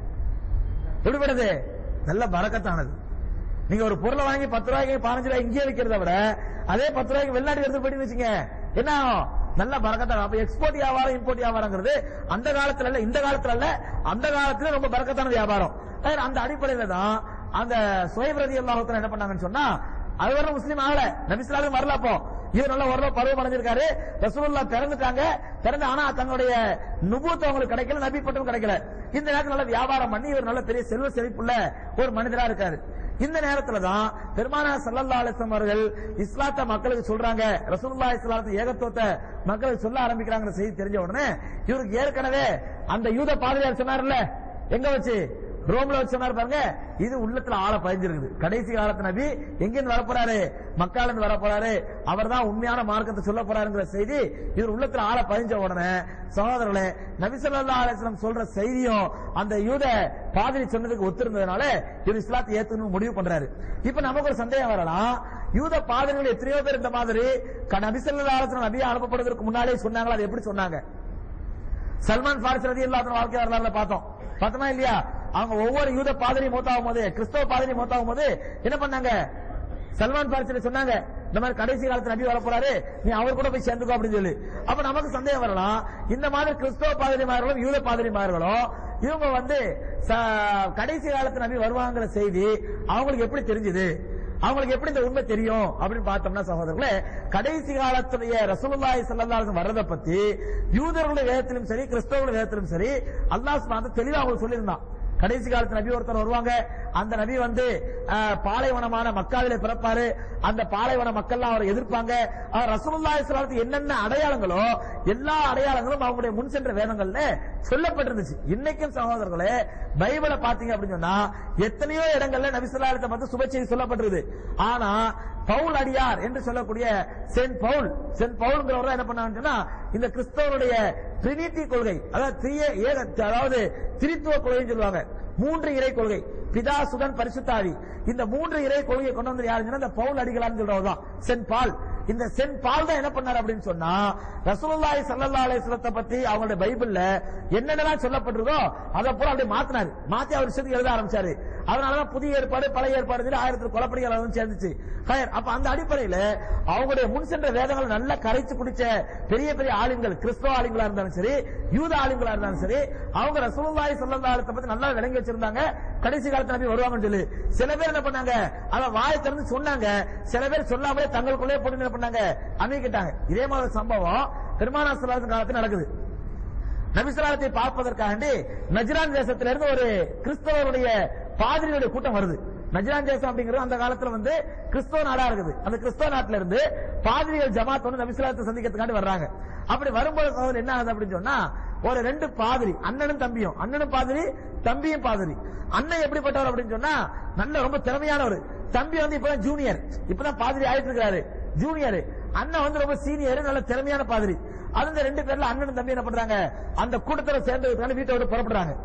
எப்படிப்பட்டது நல்ல பறக்கத்தானது நீங்க ஒரு பொருளை வாங்கி பத்து ரூபாய்க்கு பதினஞ்சு ரூபாய் இங்கேயே விற்கிறத விட அதே பத்து ரூபாய்க்கு வெளிநாட்டுக்கு எடுத்து போயிட்டு வச்சுங்க என்ன ஆகும் நல்ல பறக்கத்தான் அப்ப எக்ஸ்போர்ட் வியாபாரம் இம்போர்ட் வியாபாரங்கிறது அந்த காலத்துல இல்ல இந்த காலத்துல இல்ல அந்த காலத்துல ரொம்ப பறக்கத்தான வியாபாரம் அஹ் அந்த அடிப்படையில தான் அந்த சுயபிரதி அல்லாஹத்துல என்ன பண்ணாங்கன்னு சொன்னா அது வரை முஸ்லீம் ஆகல நபிஸ்லாலும் வரல அப்போ இவர் நல்ல ஓரளவு பருவம் அடைஞ்சிருக்காரு ரசூலுல்லா பிறந்துட்டாங்க பிறந்து ஆனா தங்களுடைய நுபூத் அவங்களுக்கு கிடைக்கல நபி பட்டம் கிடைக்கல இந்த நேரத்துல நல்ல வியாபாரம் பண்ணி இவர் நல்ல பெரிய செல்வ செழிப்புள்ள ஒரு மனிதரா இருக்காரு இந்த நேரத்துல தான் பெருமானா சல்லல்லா அலிஸ்லாம் அவர்கள் இஸ்லாத்த மக்களுக்கு சொல்றாங்க ரசூலுல்லாஹி இஸ்லாத்து ஏகத்துவத்தை மக்களுக்கு சொல்ல ஆரம்பிக்கிறாங்கிற செய்தி தெரிஞ்ச உடனே இவருக்கு ஏற்கனவே அந்த யூத பாதிரியார் சொன்னார்ல எங்க வச்சு ரோம்ல வச்சு சொன்னார் பாருங்க இது உள்ளத்துல ஆழ பதிஞ்சிருக்குது கடைசி காலத்து நபி எங்கிருந்து வர போறாரு மக்கால இருந்து வர போறாரு அவர் தான் உண்மையான மார்க்கத்தை சொல்ல போறாருங்கிற செய்தி இவர் உள்ளத்துல ஆழ பதிஞ்ச உடனே சகோதரர்களே நபி ஸல்லல்லாஹு அலைஹி வஸல்லம் சொல்ற செய்தியும் அந்த யூத பாதிரி சொன்னதுக்கு ஒத்திருந்ததுனால இவர் இஸ்லாத்தை ஏத்துக்கணும் முடிவு பண்றாரு இப்ப நமக்கு ஒரு சந்தேகம் வரலாம் யூத பாதிரிகள் எத்தனையோ பேர் இந்த மாதிரி க- நபி ஸல்லல்லாஹு அலைஹி வஸல்லம் நபியா அனுப்பப்படுவதற்கு முன்னாலே சொன்னாங்களா அது எப்படி சொன்னாங்க சல்மான் பாரிஸ் ரதி இல்லாத வாழ்க்கை வரலாறுல பார்த்தோம் பார்த்தோமா இல்லையா அவங்க ஒவ்வொரு யூத பாதிரி மூத்தாகும் போது கிறிஸ்தவ பாதிரி மூத்தாகும் போது என்ன பண்ணாங்க சல்மான் பாரிஸ்ல சொன்னாங்க இந்த மாதிரி கடைசி காலத்துல நபி வர போறாரு நீ அவர் கூட போய் சேர்ந்துக்கோ அப்படின்னு சொல்லி அப்ப நமக்கு சந்தேகம் வரலாம் இந்த மாதிரி கிறிஸ்தவ பாதிரிமார்களும் யூத பாதிரிமார்களும் இவங்க வந்து ச- கடைசி காலத்துல நபி வருவாங்கிற செய்தி அவங்களுக்கு எப்படி தெரிஞ்சது அவங்களுக்கு எப்படி இந்த உண்மை தெரியும் அப்படின்னு பார்த்தோம்னா சகோதரர்களே கடைசி காலத்துடைய ரசூலுல்லாஹி ஸல்லல்லாஹு அலைஹி வஸல்லம் வர்றத பத்தி யூதர்களுடைய வேதத்திலும் சரி கிறிஸ்தவர்களுடைய வேதத்திலும் சரி அல்லாஹ் சுப்ஹானஹு தெளிவா அவங்களுக்கு சொல்லியிருந்தான் கடைசி காலத்து நபி ஒருத்தர் வருவாங்க அந்த நபி வந்து அஹ், பாலைவனமான மக்காவிலே பிறப்பாரு அந்த பாலைவன மக்கள்லாம் அவரை எதிர்ப்பாங்க அவர் ரசூலுல்லாஹி ஸல்லல்லாஹு அலைஹி வஸல்லம் என்னென்ன அடையாளங்களோ எல்லா அடையாளங்களும் அவங்களுடைய முன் சென்ற வேதங்கள்ல சொல்லப்பட்டிருந்துச்சு இன்னைக்கும் சகோதரர்களே பைபிளை பாத்தீங்க அப்படின்னு சொன்னா எத்தனையோ இடங்கள்ல நபிசுல்லாலத்தை பார்த்து சுப செய்தி சொல்லப்பட்டிருக்குது ஆனா பவுல் அடியார் என்று சொல்லக்கூடிய சென்ட் பவுல் சென்ட் பவுல்ங்கிறவர் என்ன பண்ணாங்கன்னு சொன்னா இந்த கிறிஸ்தவருடைய ட்ரினிட்டி கொள்கை அதாவது திரிய ஏக அதாவது திரித்துவ கொள்கைன்னு சொல்லுவாங்க மூன்று இறை கொள்கை பிதா சுதன் பரிசுத்தாவி இந்த மூன்று இறை கொள்கையை கொண்டு வந்து யாருன்னு சொன்னா இந்த பவுல் அடிகளார்னு சொல்றவர் தான் சென்ட் பால் இந்த சென்ட் பால் தான் என்ன பண்ணார் அப்படின்னு சொன்னா ரசூலுல்லாஹி ஸல்லல்லாஹு அலைஹி வஸல்லத்தை பத்தி அவங்களுடைய பைபிள்ல என்னென்னலாம் சொல்லப்பட்டிருக்கோ அதை பூரா அப்படியே மாத்தினாரு மாத்தி அவர் விஷயத்துக்கு எழுத ஆரம்பிச்சாரு அதனாலதான் புதிய ஏற்பாடு பழைய ஏற்பாடு சொல்லி ஆயிரத்தி குழப்படிகள் வந்து சேர்ந்துச்சு ஹயர். அப்ப அந்த அடிப்படையில அவங்களுடைய முன் சென்ற வேதங்களை நல்லா கரைச்சு குடிச்ச பெரிய பெரிய ஆளுங்கள் கிறிஸ்தவ ஆளுங்களா இருந்தாலும் சரி யூத ஆளுங்களா இருந்தாலும் சரி அவங்க ரசூலுல்லாஹி ஸல்லல்லாஹு அலைஹி வஸல்லம் பத்தி நல்லா விளங்கி வச்சிருந்தாங்க கடைசி காலத்துல நபி வருவாங்கன்னு சொல்லி சில பேர் என்ன பண்ணாங்க அத வாய் திறந்து சொன்னாங்க சில பேர் சொல்லாமலே தங்களுக்குள்ளே போட்டு என்ன பண்ணாங்க அமைக்கிட்டாங்க இதே மாதிரி ஒரு சம்பவம் பெருமானா ஸல்லல்லாஹு காலத்தில் நடக்குது நபிசுலாலத்தை பார்ப்பதற்காக நஜ்ரான் தேசத்திலிருந்து ஒரு கிறிஸ்தவருடைய பாதிரியுடைய கூட்டம் வருது நஜ்ரான் தேசம் அப்படிங்கிறது அந்த காலத்துல வந்து கிறிஸ்தவ நாடா இருக்குது அந்த கிறிஸ்தவ நாட்டுல இருந்து பாதிரிகள் ஜமாத் வந்து நபிசுலாத்தை சந்திக்கிறதுக்காண்டி வர்றாங்க அப்படி வரும்போது சகோதரர் என்ன ஆகுது அப்படின்னு சொன்னா ஒரு ரெண்டு பாதிரி அண்ணனும் தம்பியும் அண்ணனும் பாதிரி தம்பியும் பாதிரி அண்ணன் எப்படிப்பட்டவர் அப்படின்னு சொன்னா நல்ல ரொம்ப திறமையானவர் தம்பி வந்து இப்பதான் ஜூனியர் இப்பதான் பாதிரி ஆயிட்டு இருக்காரு ஜூனியர் அண்ணன் வந்து ரொம்ப சீனியர் நல்ல திறமையான பாதிரி அது இந்த ரெண்டு பேர்ல அண்ணனும் தம்பி என்ன பண்றாங்க அந்த கூட்டத்துல சேர்ந்ததுக்கான வீட்டை விட்டு புறப்படுறாங்க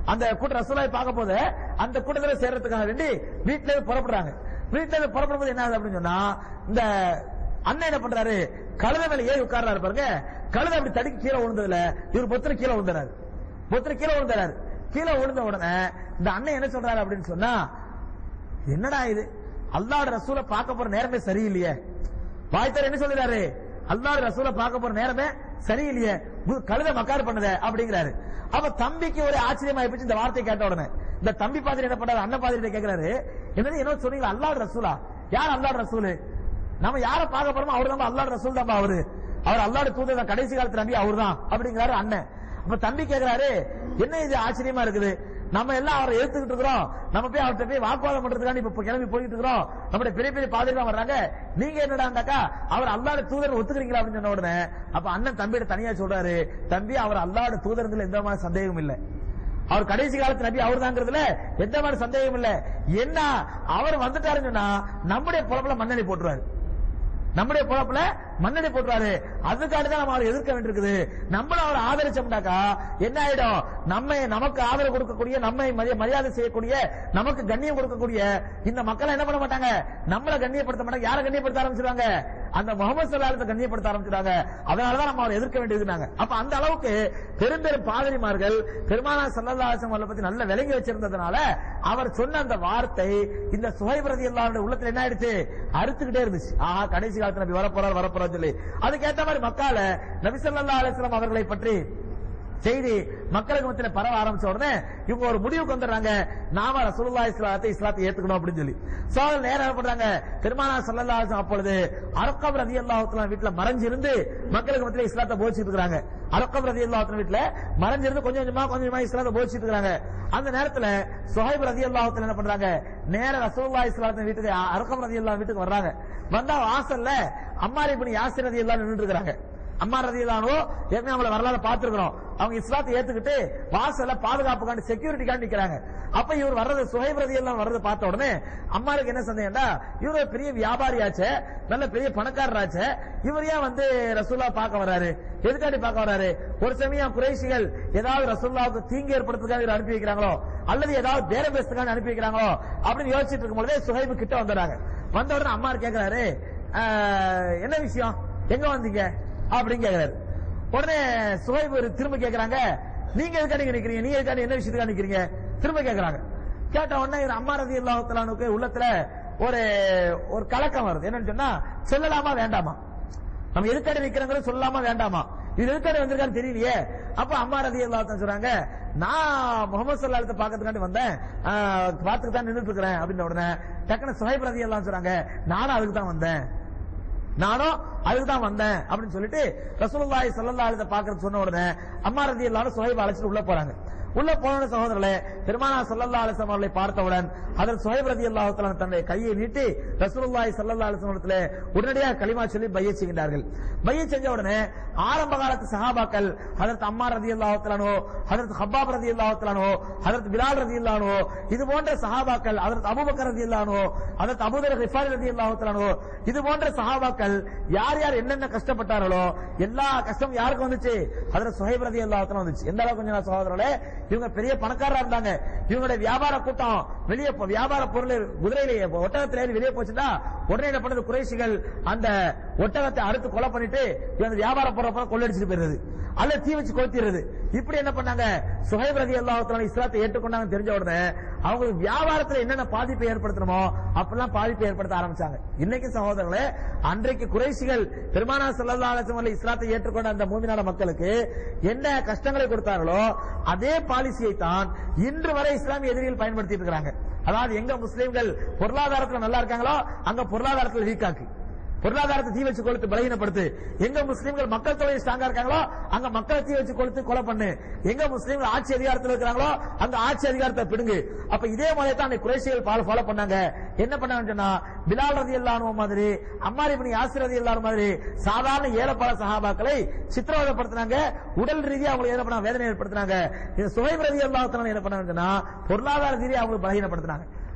அந்த கூட்டம் ரசூலாய் பார்க்க போது அந்த கூட்டத்துல சேர்றதுக்காக வேண்டி வீட்டுல இருந்து புறப்படுறாங்க வீட்டுல இருந்து புறப்படும் போது என்ன ஆகுது அப்படின்னு சொன்னா இந்த அண்ணன் என்ன பண்றாரு கழுத மேல ஏறி உட்கார்றாரு பாருங்க கழுத அப்படி தடுக்கி கீழே விழுந்ததுல இவர் பொத்துன கீழே விழுந்துறாரு பொத்துன கீழே விழுந்துறாரு கீழே விழுந்த உடனே இந்த அண்ணன் என்ன சொல்றாரு அப்படின்னு சொன்னா என்னடா இது அல்லாஹ் ரசூலை பார்க்க போற நேரமே சரியில்லையே வாய்த்தார் என்ன சொல்றாரு அல்லாஹ் ரசூலை பார்க்க போற நேரமே சரியில்லையே பு- கழுத மக்கார் பண்ணத அப்படிங்கிறாரு அப்ப தம்பிக்கு ஒரு ஆச்சரியமா போச்சு இந்த வார்த்தை கேட்ட உடனே இந்த தம்பி பாதிரி என்ன பண்றாரு அண்ணன் பாதிரி கேக்குறாரு என்னது என்ன சொன்னீங்க அல்லாஹ் ரசூலா யார் அல்லாஹ் ரசூலு நம்ம யார பார்க்க போறோமோ அவர் தான் அல்லாஹ் ரசூல் தான் அவரு அவர் அல்லாஹ் தூதர் தான், கடைசி காலத்து நபி அவர்தான் அப்படிங்கிறாரு அண்ணன் அப்ப தம்பி கேக்குறாரு என்ன இது ஆச்சரியமா இருக்குது நம்ம எல்லாம் அவரை எடுத்துக்கிட்டு இருக்கிறோம் நம்ம போய் அவர்கிட்ட போய் வாக்குவாதம் பண்றதுக்காண்டி இப்ப கிளம்பி போயிட்டு இருக்கிறோம் நம்முடைய பெரிய பெரிய பாதிரிலாம் வர்றாங்க நீங்க என்னடாண்டாக்கா அவர் அல்லாட தூதர் ஒத்துக்கிறீங்களா அப்படின்னு சொன்ன உடனே அப்ப அண்ணன் தம்பியோட தனியா சொல்றாரு தம்பி அவர் அல்லாட தூதர்கள் எந்த மாதிரி சந்தேகம் இல்லை அவர் கடைசி காலத்து நபி அவர் தாங்கிறதுல எந்த மாதிரி சந்தேகம் இல்ல என்ன அவர் வந்துட்டாருன்னு சொன்னா நம்முடைய பொழப்புல மண்ணெண்ணி போட்டுருவாரு நம்முடைய பொழப்புல மண்ணெண்ணி போட்டுருவாரு அதுக்காக தான் நம்ம அவரை எதிர்க்க வேண்டியிருக்குது நம்மள அவரை ஆதரிச்சோம்னாக்கா என்ன ஆயிடும் நம்ம நமக்கு ஆதரவு கொடுக்கக்கூடிய நம்மை மரியா- மரியாதை செய்யக்கூடிய நமக்கு கண்ணியம் கொடுக்கக்கூடிய இந்த மக்கள் என்ன பண்ண மாட்டாங்க நம்மள கண்ணியப்படுத்த மாட்டாங்க யாரை கண்ணியப்படுத்த ஆரம்பிச்சிருவாங்க அந்த முகமது சல்லாலத்தை கண்ணியப்படுத்த ஆரம்பிச்சிருவாங்க அதனாலதான் நம்ம அவரை எதிர்க்க வேண்டியதுனாங்க அப்ப அந்த அளவுக்கு பெரும் பெரும் பாதிரிமார்கள் பெருமானா சல்லல்லாஹு அவர்களை பத்தி நல்ல விளங்கி வச்சிருந்ததுனால அவர் சொன்ன அந்த வார்த்தை இந்த சுகைபிரதி எல்லாருடைய உள்ளத்துல என்ன ஆயிடுச்சு அறுத்துக்கிட்டே இருந்துச்சு ஆஹா கடைசி காலத்துல நபி வரப்போறார் வரப்போறார் சொல்லி அதுக்கேத்த மாதிரி மக்கால நபி ஸல்லல்லாஹு அலைஹி வஸல்லம் அவர்களை பற்றி செய்தி மக்களுக்கு மத்தியில பரவ ஆரம்பிச்ச உடனே இவங்க ஒரு முடிவுக்கு வந்துடுறாங்க நாம ரசூலுல்லாஹி இஸ்லாத்தை இஸ்லாத்தை ஏத்துக்கணும் அப்படின்னு சொல்லி சோ அதுல நேரம் என்ன பண்றாங்க பெருமானா ஸல்லல்லாஹு அலைஹி வஸல்லம் அப்பொழுது அரக்கம் ரலியல்லாஹு தஆலா வீட்ல மறைஞ்சிருந்து மக்களுக்கு மத்தியில இஸ்லாத்தை போதிச்சிட்டு இருக்காங்க அரக்கம் ரலியல்லாஹு தஆலா வீட்ல மறைஞ்சிருந்து கொஞ்சம் கொஞ்சமா கொஞ்சம் கொஞ்சமா இஸ்லாத்தை போதிச்சிட்டு இருக்காங்க அந்த நேரத்துல சுஹைப் ரலியல்லாஹு தஆலா என்ன பண்றாங்க நேர ரசூலுல்லாஹி இஸ்லாத்தின் வீட்டுக்கு அரக்கம் ரலியல்லாஹு வீட்டுக்கு வர்றாங்க வந்தா வாசல்ல அம்மாரி இப்னு யாசிர் ரலியல்லாஹு நின்னுட்டு இருக்காங்க அம்மா ரதியலானோ ஏற்கனவே அவங்கள வரலாறு பார்த்திருக்கிறோம் அவங்க இஸ்லாத்தை ஏத்துக்கிட்டு வாசல்ல பாதுகாப்புக்காண்டி செக்யூரிட்டிக்காண்டி நிக்கிறாங்க அப்ப இவர் வர்றது சுஹைப் ரதியெல்லாம் வர்றது பார்த்த உடனே அம்மாருக்கு என்ன சந்தேகம்டா இவர் ஒரு பெரிய வியாபாரியாச்சே நல்ல பெரிய பணக்காரராச்சே இவர் ஏன் வந்து ரசூல்லா பார்க்க வராரு எதுக்காண்டி பார்க்க வராரு ஒரு சமயம் குறைஷிகள் ஏதாவது ரசூல்லாவுக்கு தீங்கு ஏற்படுத்துறதுக்காக இவர் அனுப்பி வைக்கிறாங்களோ அல்லது ஏதாவது பேரம் பேசுறதுக்காக அனுப்பி வைக்கிறாங்களோ அப்படின்னு யோசிச்சுட்டு இருக்கும் பொழுதே சுஹைபு கிட்ட வந்துடுறாங்க வந்த உடனே அம்மாரு கேக்குறாரு "ஆஹ், என்ன விஷயம் எங்க வந்தீங்க அப்படின்னு கேக்குறாரு உடனே சுஹைப் ஒரு திரும்ப கேக்குறாங்க நீங்க எதுக்காண்டி நிக்கிறீங்க நீங்க எதுக்காண்டி என்ன விஷயத்துக்காக நிக்கிறீங்க திரும்ப கேக்குறாங்க கேட்ட உடனே இவர் அம்மா ரதி அல்லாஹுத்தலானுக்கு உள்ளத்துல ஒரு ஒரு கலக்கம் வருது என்னன்னு சொன்னா சொல்லலாமா வேண்டாமா நம்ம எதுக்காண்டி நிக்கிறோங்கிறது சொல்லலாமா வேண்டாமா இது எதுக்காண்டி வந்திருக்கான்னு தெரியலையே அப்ப அம்மா ரதி அல்லாஹ் சொல்றாங்க நான் முகமது சல்லாலத்தை பாக்கிறதுக்காண்டி வந்தேன் ஆஹ், பார்த்துட்டு தான் நின்னுட்டு இருக்கிறேன் அப்படின்ன உடனே டக்குனு சுஹைப் ரதி அல்லாஹ் சொல்றாங்க நானும் அதுக்கு தான் வந்தேன் நானும் அதுக்கு தான் வந்தேன் அப்படின்னு சொல்லிட்டு ரசூலுல்லாஹி ஸல்லல்லாஹு அலைஹி பாக்குறது சொன்ன உடனே அம்மா ரலியல்லாஹு சுஹைப் அழைச்சிட்டு உள்ள போறாங்க உள்ள போன சகோதரர்களே பெருமானா ஸல்லல்லாஹு அலைஹி வஸல்லம் அவர்களை பார்த்தவுடன் அதில் சுஹைப் ரலியல்லாஹு தஆலா தன்னுடைய கையை நீட்டி ரசூலுல்லாஹி ஸல்லல்லாஹு அலைஹி வஸல்லம் உடனடியாக கலிமா சொல்லி பைய செய்கின்றார்கள் பைய செஞ்ச உடனே ஆரம்ப காலத்து சஹாபாக்கள் ஹதரத் அம்மார் ரலியல்லாஹு தஆலானோ ஹதரத் ஹப்பாப் ரலியல்லாஹு தஆலானோ ஹதரத் பிலால் ரலியல்லாஹு இது போன்ற சஹாபாக்கள் ஹதரத் அபூபக்கர் ரலியல்லாஹு ஹதரத் அபூதர் கிஃபாரி ரலியல்லாஹு தஆலானோ இது போன்ற சஹாபாக்கள் யார் யார் என்னென்ன கஷ்டப்பட்டார்களோ எல்லா கஷ்டம் யாருக்கு வந்துச்சு ஹதரத் சுஹைப் ரலியல்லாஹு தஆலா வந்துச்சு எந்த அளவுக்கு கொஞ்சம் சகோதரர்களே இவங்க பெரிய பணக்காரரா இருந்தாங்க இவங்களுடைய வியாபார கூட்டம் வெளியே போ- வியாபார பொருள் குதிரையிலேயே ஒட்டகத்திலே ஏறி வெளியே போச்சுன்னா உடனே என்ன பண்ணது குறைசிகள் அந்த ஒட்டகத்தை அறுத்து கொலை பண்ணிட்டு இவங்க வியாபார பொருளை கொள்ளடிச்சிட்டு போயிருது அல்ல தீ வச்சு கொளுத்திடுறது இப்படி என்ன பண்ணாங்க சுஹைப் ரதி அல்லாஹ் இஸ்லாத்தை ஏற்றுக்கொண்டாங்க தெரிஞ்ச உடனே அவங்களுக்கு வியாபாரத்துல என்னென்ன பாதிப்பை ஏற்படுத்தணுமோ அப்பெல்லாம் பாதிப்பை ஏற்படுத்த ஆரம்பிச்சாங்க இன்னைக்கு சகோதரர்களே அன்றைக்கு குறைசிகள் பெருமானா ஸல்லல்லாஹு அலைஹி வஸல்லம் இஸ்லாத்தை ஏற்றுக்கொண்ட அந்த மூமினான மக்களுக்கு என்ன கஷ்டங்களை கொடுத்தார்களோ அதே பாலிசியை தான் இன்று வரை இஸ்லாமிய எதிரிகள் பயன்படுத்திட்டு இருக்காங்க அதாவது எங்க முஸ்லீம்கள் பொருளாதாரத்துல நல்லா இருக்காங்களோ அங்க பொருளாதாரத்துல வீக்காக்கு பொருளாதாரத்தை தீ வச்சு கொளுத்து பலகீனப்படுத்து எங்க முஸ்லீம்கள் மக்கள் தொகை ஸ்ட்ராங்கா இருக்காங்களோ அங்க மக்களை தீ வச்சு கொளுத்து கொலை பண்ணு எங்க முஸ்லீம்கள் ஆட்சி அதிகாரத்தில் இருக்கிறாங்களோ அங்க ஆட்சி அதிகாரத்தை பிடுங்கு அப்ப இதே மாதிரி தான் அந்த குறைசிகள் ஃபாலோ பண்ணாங்க என்ன பண்ணாங்கன்னு சொன்னா பிலால் ரதி எல்லாரும் மாதிரி அம்மாரி பண்ணி யாசிர் ரதி எல்லாரும் மாதிரி சாதாரண ஏழப்பாள சஹாபாக்களை சித்திரவதைப்படுத்தினாங்க உடல் ரீதியா அவங்களுக்கு என்ன பண்ணாங்க வேதனை ஏற்படுத்தினாங்க இந்த சுகைப் ரதி எல்லாத்தனால என்ன பண்ணாங்கன்னு சொன்னா பொருளாதார ரீதியா அவங்களுக்கு பலகீனப்படுத்தினாங்க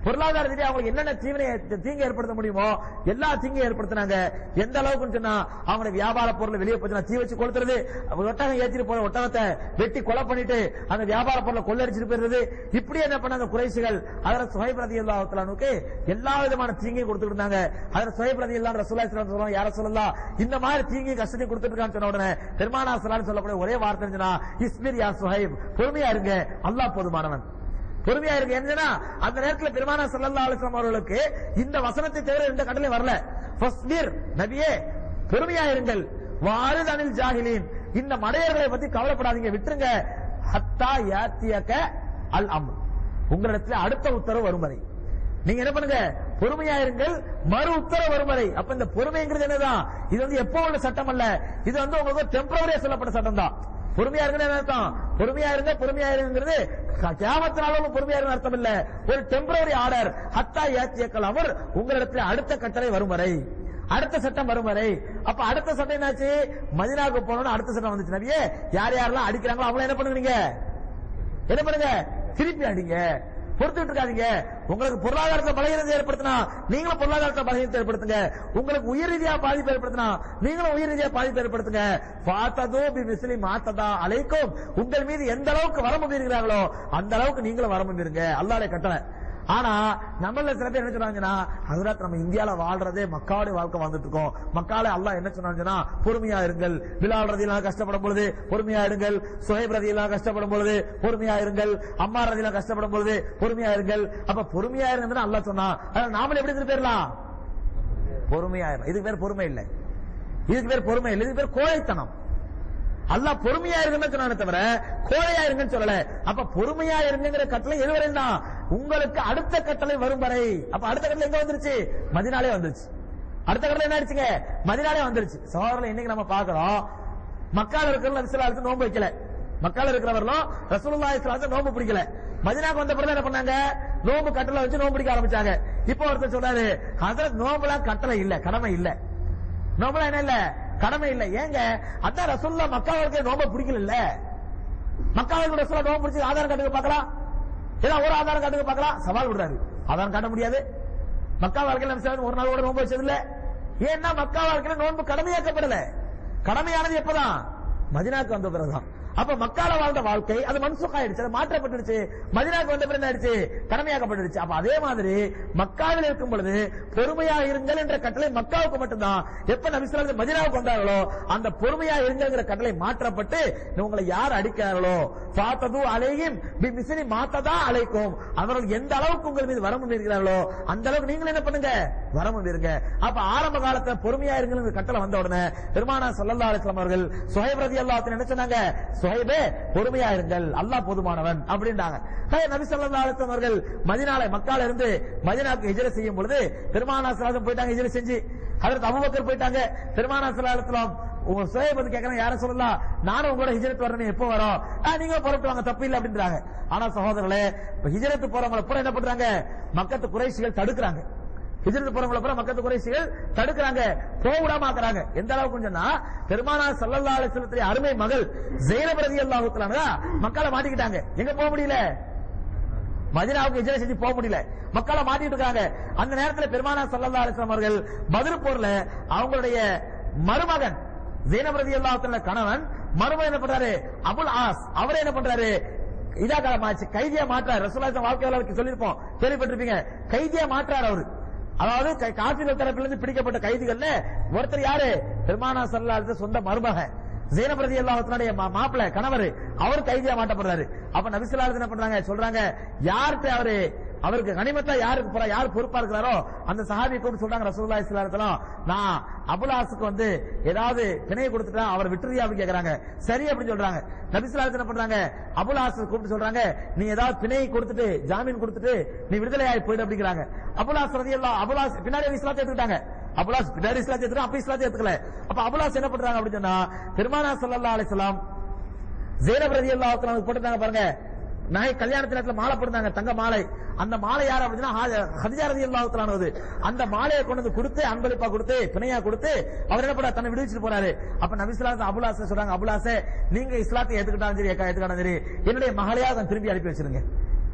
பொருளாதார ரீதியா அவங்களுக்கு என்னென்ன தீவினை தீங்கு ஏற்படுத்த முடியுமோ எல்லா தீங்கையும் ஏற்படுத்தினாங்க எந்த அளவுக்கு சொன்னா அவங்களுடைய வியாபார பொருளை வெளியே போச்சுனா தீ வச்சு கொளுத்துறது ஒட்டகம் ஏற்றிட்டு போற ஒட்டகத்தை வெட்டி கொலை பண்ணிட்டு அந்த வியாபார பொருளை கொள்ளடிச்சிட்டு போயிருது இப்படி என்ன பண்ணாங்க குறைசிகள் அதில் சுஹைப் ரதி அல்லாஹுக்கு எல்லா விதமான தீங்கையும் கொடுத்துட்டு இருந்தாங்க அதில் சுஹைப் ரதி அல்லா ரசூல்லா சொல்லுவாங்க யார சொல்லலாம் இந்த மாதிரி தீங்கி கஷ்டத்தை கொடுத்துட்டு இருக்கான்னு சொன்ன உடனே பெருமானா சலான்னு சொல்லக்கூடிய ஒரே வார்த்தை இருந்துச்சுன்னா இஸ்மிர் யா சுஹைப் பொறுமையா இருங்க அல்லாஹ் போதுமானவன் பொறுமையா இருக்கு என்னன்னா அந்த நேரத்துல பெருமானா சல்லல்லா அலிஸ்லாம் அவர்களுக்கு இந்த வசனத்தை தவிர எந்த கடலை வரல ஃபஸ்பிர் நபியே பொறுமையா இருங்கள் வாரிதனில் ஜாகிலீன் இந்த மடையர்களை பத்தி கவலைப்படாதீங்க விட்டுருங்க ஹத்தா யாத்தியக அல் அம் உங்களிடத்துல அடுத்த உத்தரவு வரும் வரை நீங்க என்ன பண்ணுங்க பொறுமையா இருங்கள் மறு உத்தரவு வரும் வரை அப்ப இந்த பொறுமைங்கிறது என்னதான் இது வந்து எப்போ உள்ள சட்டம் அல்ல இது வந்து உங்களுக்கு டெம்பரவரியா சொல்லப்பட்ட சட்டம் தான் பொறுமையா இருங்க அர்த்தம் பொறுமையா இருங்க பொறுமையா இருங்கிறது கியாமத்தினாலும் பொறுமையா இருங்க அர்த்தம் இல்ல ஒரு டெம்பரவரி ஆர்டர் ஹத்தா யாத்தியக்கல் அவர் உங்களிடத்தில் அடுத்த கட்டளை வரும் வரை அடுத்த சட்டம் வரும் வரை அப்ப அடுத்த சட்டம் என்னாச்சு மதினாவுக்கு போனோம்னு அடுத்த சட்டம் வந்துச்சு நபியே யார் யாரெல்லாம் அடிக்கிறாங்களோ அவங்கள என்ன பண்ணுவீங்க என்ன பண்ணுங்க திருப்பி அடிங்க பொறுத்துட்டு இருக்காதீங்க உங்களுக்கு பொருளாதாரத்தை பலகீனத்தை ஏற்படுத்தினா நீங்களும் பொருளாதாரத்தை பலகீனத்தை ஏற்படுத்துங்க உங்களுக்கு உயிர் ரீதியா பாதிப்பு ஏற்படுத்தினா நீங்களும் உயிர் ரீதியா பாதிப்பு ஏற்படுத்துங்க பார்த்ததோ பி மிஸ்லி மாத்ததா அழைக்கும் உங்கள் மீது எந்த அளவுக்கு வரம்பு மீறுகிறார்களோ அந்த அளவுக்கு நீங்களும் வரம்பு மீறுங்க அல்லாடைய கட்டளை ஆனா நம்மள சில பேர் என்ன சொன்னாங்கன்னா ஹசரத் நம்ம இந்தியால வாழ்றதே மக்காவுடைய வாழ்க்கை வாழ்ந்துட்டு இருக்கோம் மக்கால அல்லாஹ் என்ன சொன்னாங்கன்னா பொறுமையா இருங்கள் பிலால் ரதியெல்லாம் கஷ்டப்படும் பொழுது பொறுமையா இருங்கள் சுஹைப் ரதியெல்லாம் கஷ்டப்படும் பொழுது பொறுமையா இருங்கள் அம்மா ரதியெல்லாம் கஷ்டப்படும் பொழுது பொறுமையா இருங்கள் அப்ப பொறுமையா இருங்கன்னு அல்லாஹ் சொன்னா அதனால நாமளும் எப்படி இருந்து போயிடலாம் பொறுமையா இருங்க இதுக்கு பேர் பொறுமை இல்லை இதுக்கு பேர் பொறுமை இல்லை இதுக்கு பேர் கோழைத்தனம் அல்லாஹ் பொறுமையா இருங்கன்னு சொன்னானே தவிர கோழையா இருங்கன்னு சொல்லல அப்ப பொறுமையா இருங்கிற கட்டளை எதுவரை தான் உங்களுக்கு அடுத்த கட்டளை வரும் வரை அப்ப அடுத்த கட்டளை எங்க வந்துருச்சு மதினாலே வந்துருச்சு அடுத்த கட்டளை என்ன ஆயிடுச்சுங்க மதினாலே வந்துருச்சு சோதரில் இன்னைக்கு நம்ம பாக்குறோம் மக்கால இருக்கிற விசிலாருக்கு நோன்பு வைக்கல மக்கால இருக்கிறவர்களும் ரசூலுல்லா இஸ்லாத்து நோன்பு பிடிக்கல மதினாக்கு வந்த பிறகு என்ன பண்ணாங்க நோன்பு கட்டளை வச்சு நோன்பு பிடிக்க ஆரம்பிச்சாங்க இப்போ ஒருத்தர் சொல்றாரு ஹசரத் நோம்புலாம் கட்டளை இல்ல கடமை இல்ல நோம்புலாம் என்ன இல்ல கடமை இல்ல ஏங்க அதான் ரசூல்லா மக்காவுக்கு நோம்ப பிடிக்கல மக்காவுக்கு ரசூல்லா நோம்பு பிடிச்சி ஆதாரம் காட்டுக்கு பார்க்கலாம் ஏதோ ஒரு ஆதாரம் காட்டுக்கு பார்க்கலாம் சவால் விடுறாரு ஆதாரம் காட்ட முடியாது மக்கா வாழ்க்கையில் நம்ம சேர்ந்து ஒரு நாள் கூட நோன்பு வச்சது இல்ல ஏன்னா மக்கா வாழ்க்கையில நோன்பு கடமையாக்கப்படல கடமையானது எப்பதான் மதினாக்கு வந்த பிறகுதான் அப்ப மக்கால வாழ்ந்த வாழ்க்கை அது மன்சுக் ஆயிடுச்சு அது மாற்றப்பட்டுடுச்சு மதினாக்கு வந்த பிறகு என்ன ஆயிடுச்சு கடமையாக்கப்பட்டுடுச்சு அப்ப அதே மாதிரி மக்காவில் இருக்கும் பொழுது பொறுமையா இருங்கள் என்ற கட்டளை மக்காவுக்கு மட்டும்தான் எப்ப நபிசுலாத்து மதினாவுக்கு வந்தார்களோ அந்த பொறுமையா இருங்கிற கட்டளை மாற்றப்பட்டு உங்களை யார் அடிக்கிறார்களோ பார்த்தது அலையும் மிசினி மாத்ததா அழைக்கும் அவர்கள் எந்த அளவுக்கு உங்கள் மீது வரம்பு இருக்கிறார்களோ அந்த அளவுக்கு நீங்களும் என்ன பண்ணுங்க வரம்பு இருங்க அப்ப ஆரம்ப காலத்துல பொறுமையா இருங்கள் கட்டளை வந்த உடனே பெருமானா சல்லல்லா அலிஸ்லாம் அவர்கள் சுஹைப் ரதி அல்லாஹ் என்ன சொன்னாங்க சுஹைபே பொறுமையா இருங்கள் அல்லாஹ் போதுமானவன் அப்படின்றாங்க ஹே, நபி ஸல்லல்லாஹு அலைஹி வஸல்லம் அவர்கள் மதீனால மக்கால இருந்து மதீனாவுக்கு ஹிஜ்ரத் செய்யும் பொழுது பெருமானா ஸல்லல்லாஹு போயிட்டாங்க ஹிஜ்ரத் செஞ்சு ஹஜரத் அபூபக்கர் போயிட்டாங்க பெருமானா ஸல்லல்லாஹு அலைஹி வஸல்லம் உங்க சுஹைப் வந்து கேக்குறாங்க யார சொல்லலாம் நானும் உங்களோட ஹிஜ்ரத் வரணும் எப்போ வரோம் ஆ, நீங்க புறப்பட்டு வாங்க தப்பு இல்ல அப்படின்றாங்க ஆனா சகோதரர்களே இப்ப ஹிஜ்ரத் போறவங்களை பூரா என்ன பண்றாங்க மக்கத்து குறைஷிகள் தடுக்கிறாங்க ஹிஜ்ரத் போறவங்கள பூரா மக்கத்து குறைசிகள் தடுக்கிறாங்க போக விடாம ஆக்குறாங்க எந்த அளவுக்கு சொன்னா பெருமானா சல்லல்லா அலிஸ்லத்துடைய அருமை மகள் ஜெயினப் ரலியல்லாஹு தஆலா மக்களை மாட்டிக்கிட்டாங்க எங்க போக முடியல மதினாவுக்கு எஜரை செஞ்சு போக முடியல மக்களை மாட்டிட்டு இருக்காங்க அந்த நேரத்துல பெருமானா சல்லல்லா அலிஸ்லாம் அவர்கள் பதில் போர்ல அவங்களுடைய மருமகன் ஜெயினப் ரலியல்லாஹு தஆலா கணவன் மருமகன் என்ன பண்றாரு அபுல் ஆஸ் அவரே என்ன பண்றாரு இதா காலமாச்சு கைதியா மாற்றாரு ரசூலுல்லாஹி வாழ்க்கையாளருக்கு சொல்லிருப்போம் கேள்விப்பட்டிருப்பீங்க கைதியா மாற்றாரு அவரு அதாவது கை- காபிர்கள் தரப்பிலிருந்து பிடிக்கப்பட்ட கைதிகள்ல ஒருத்தர் யாரு பெருமானா சல்லா சொந்த மருமகன் ஜெயனபிரதி அல்லாஹத்தினுடைய மாப்பிள கணவர் அவர் கைதியா மாட்டப்படுறாரு அப்ப நபிசுல்லா என்ன பண்றாங்க சொல்றாங்க யார்கிட்ட அவரு அவருக்கு கனிமத்தா யாருக்கு போறா யார் பொறுப்பா இருக்கிறாரோ அந்த சஹாபி கூப்பிட்டு சொல்றாங்க ரசூல்லா இஸ்லாத்தலாம் நான் அபுலாசுக்கு வந்து ஏதாவது பிணையை கொடுத்துட்டா அவர் விட்டுறியா அப்படின்னு கேக்குறாங்க சரி அப்படின்னு சொல்றாங்க நபிசுல்லா என்ன பண்றாங்க அபுலாசு கூப்பிட்டு சொல்றாங்க நீ ஏதாவது பிணையை கொடுத்துட்டு ஜாமீன் கொடுத்துட்டு நீ விடுதலையாகி போயிடு அப்படிங்கிறாங்க அபுலாஸ் ரதி எல்லாம் அபுலாஸ் பின்னாடி இஸ்லாத்தை எடுத்துட்டாங்க அபுலாஸ் பின்னாடி இஸ்லாத்தை எடுத்துட்டு அப்ப இஸ்லாத்தை எடுத்துக்கல அப்ப அபுலாஸ் என்ன பண்றாங்க அப்படின்னு சொன்னா பெருமானா ஸல்லல்லாஹு அலைஹி வஸல்லம் ஜெயனப் ரதி அல்லாஹ் போட்டுட்டாங்க பாருங்க நகை கல்யாணத்து நேரத்துல மாலை போட்டாங்க தங்க மாலை அந்த மாலை யார் அப்படின்னா ஹதிஜா ரதி அல்லாஹ் அந்த மாலையை கொண்டு வந்து கொடுத்து அன்பளிப்பா கொடுத்து பிணையா கொடுத்து அவர் என்ன பண்ண தன்னை விடுவிச்சுட்டு போறாரு அப்ப நபிசுல்லாஸ் அபுலாச சொல்றாங்க அபுலாசே நீங்க இஸ்லாத்தை ஏத்துக்கிட்டாலும் சரி ஏக்கா ஏத்துக்கிட்டாலும் சரி என்னுடைய மகளையா நான் திரும்பி அனுப்பி வச்சிருங்க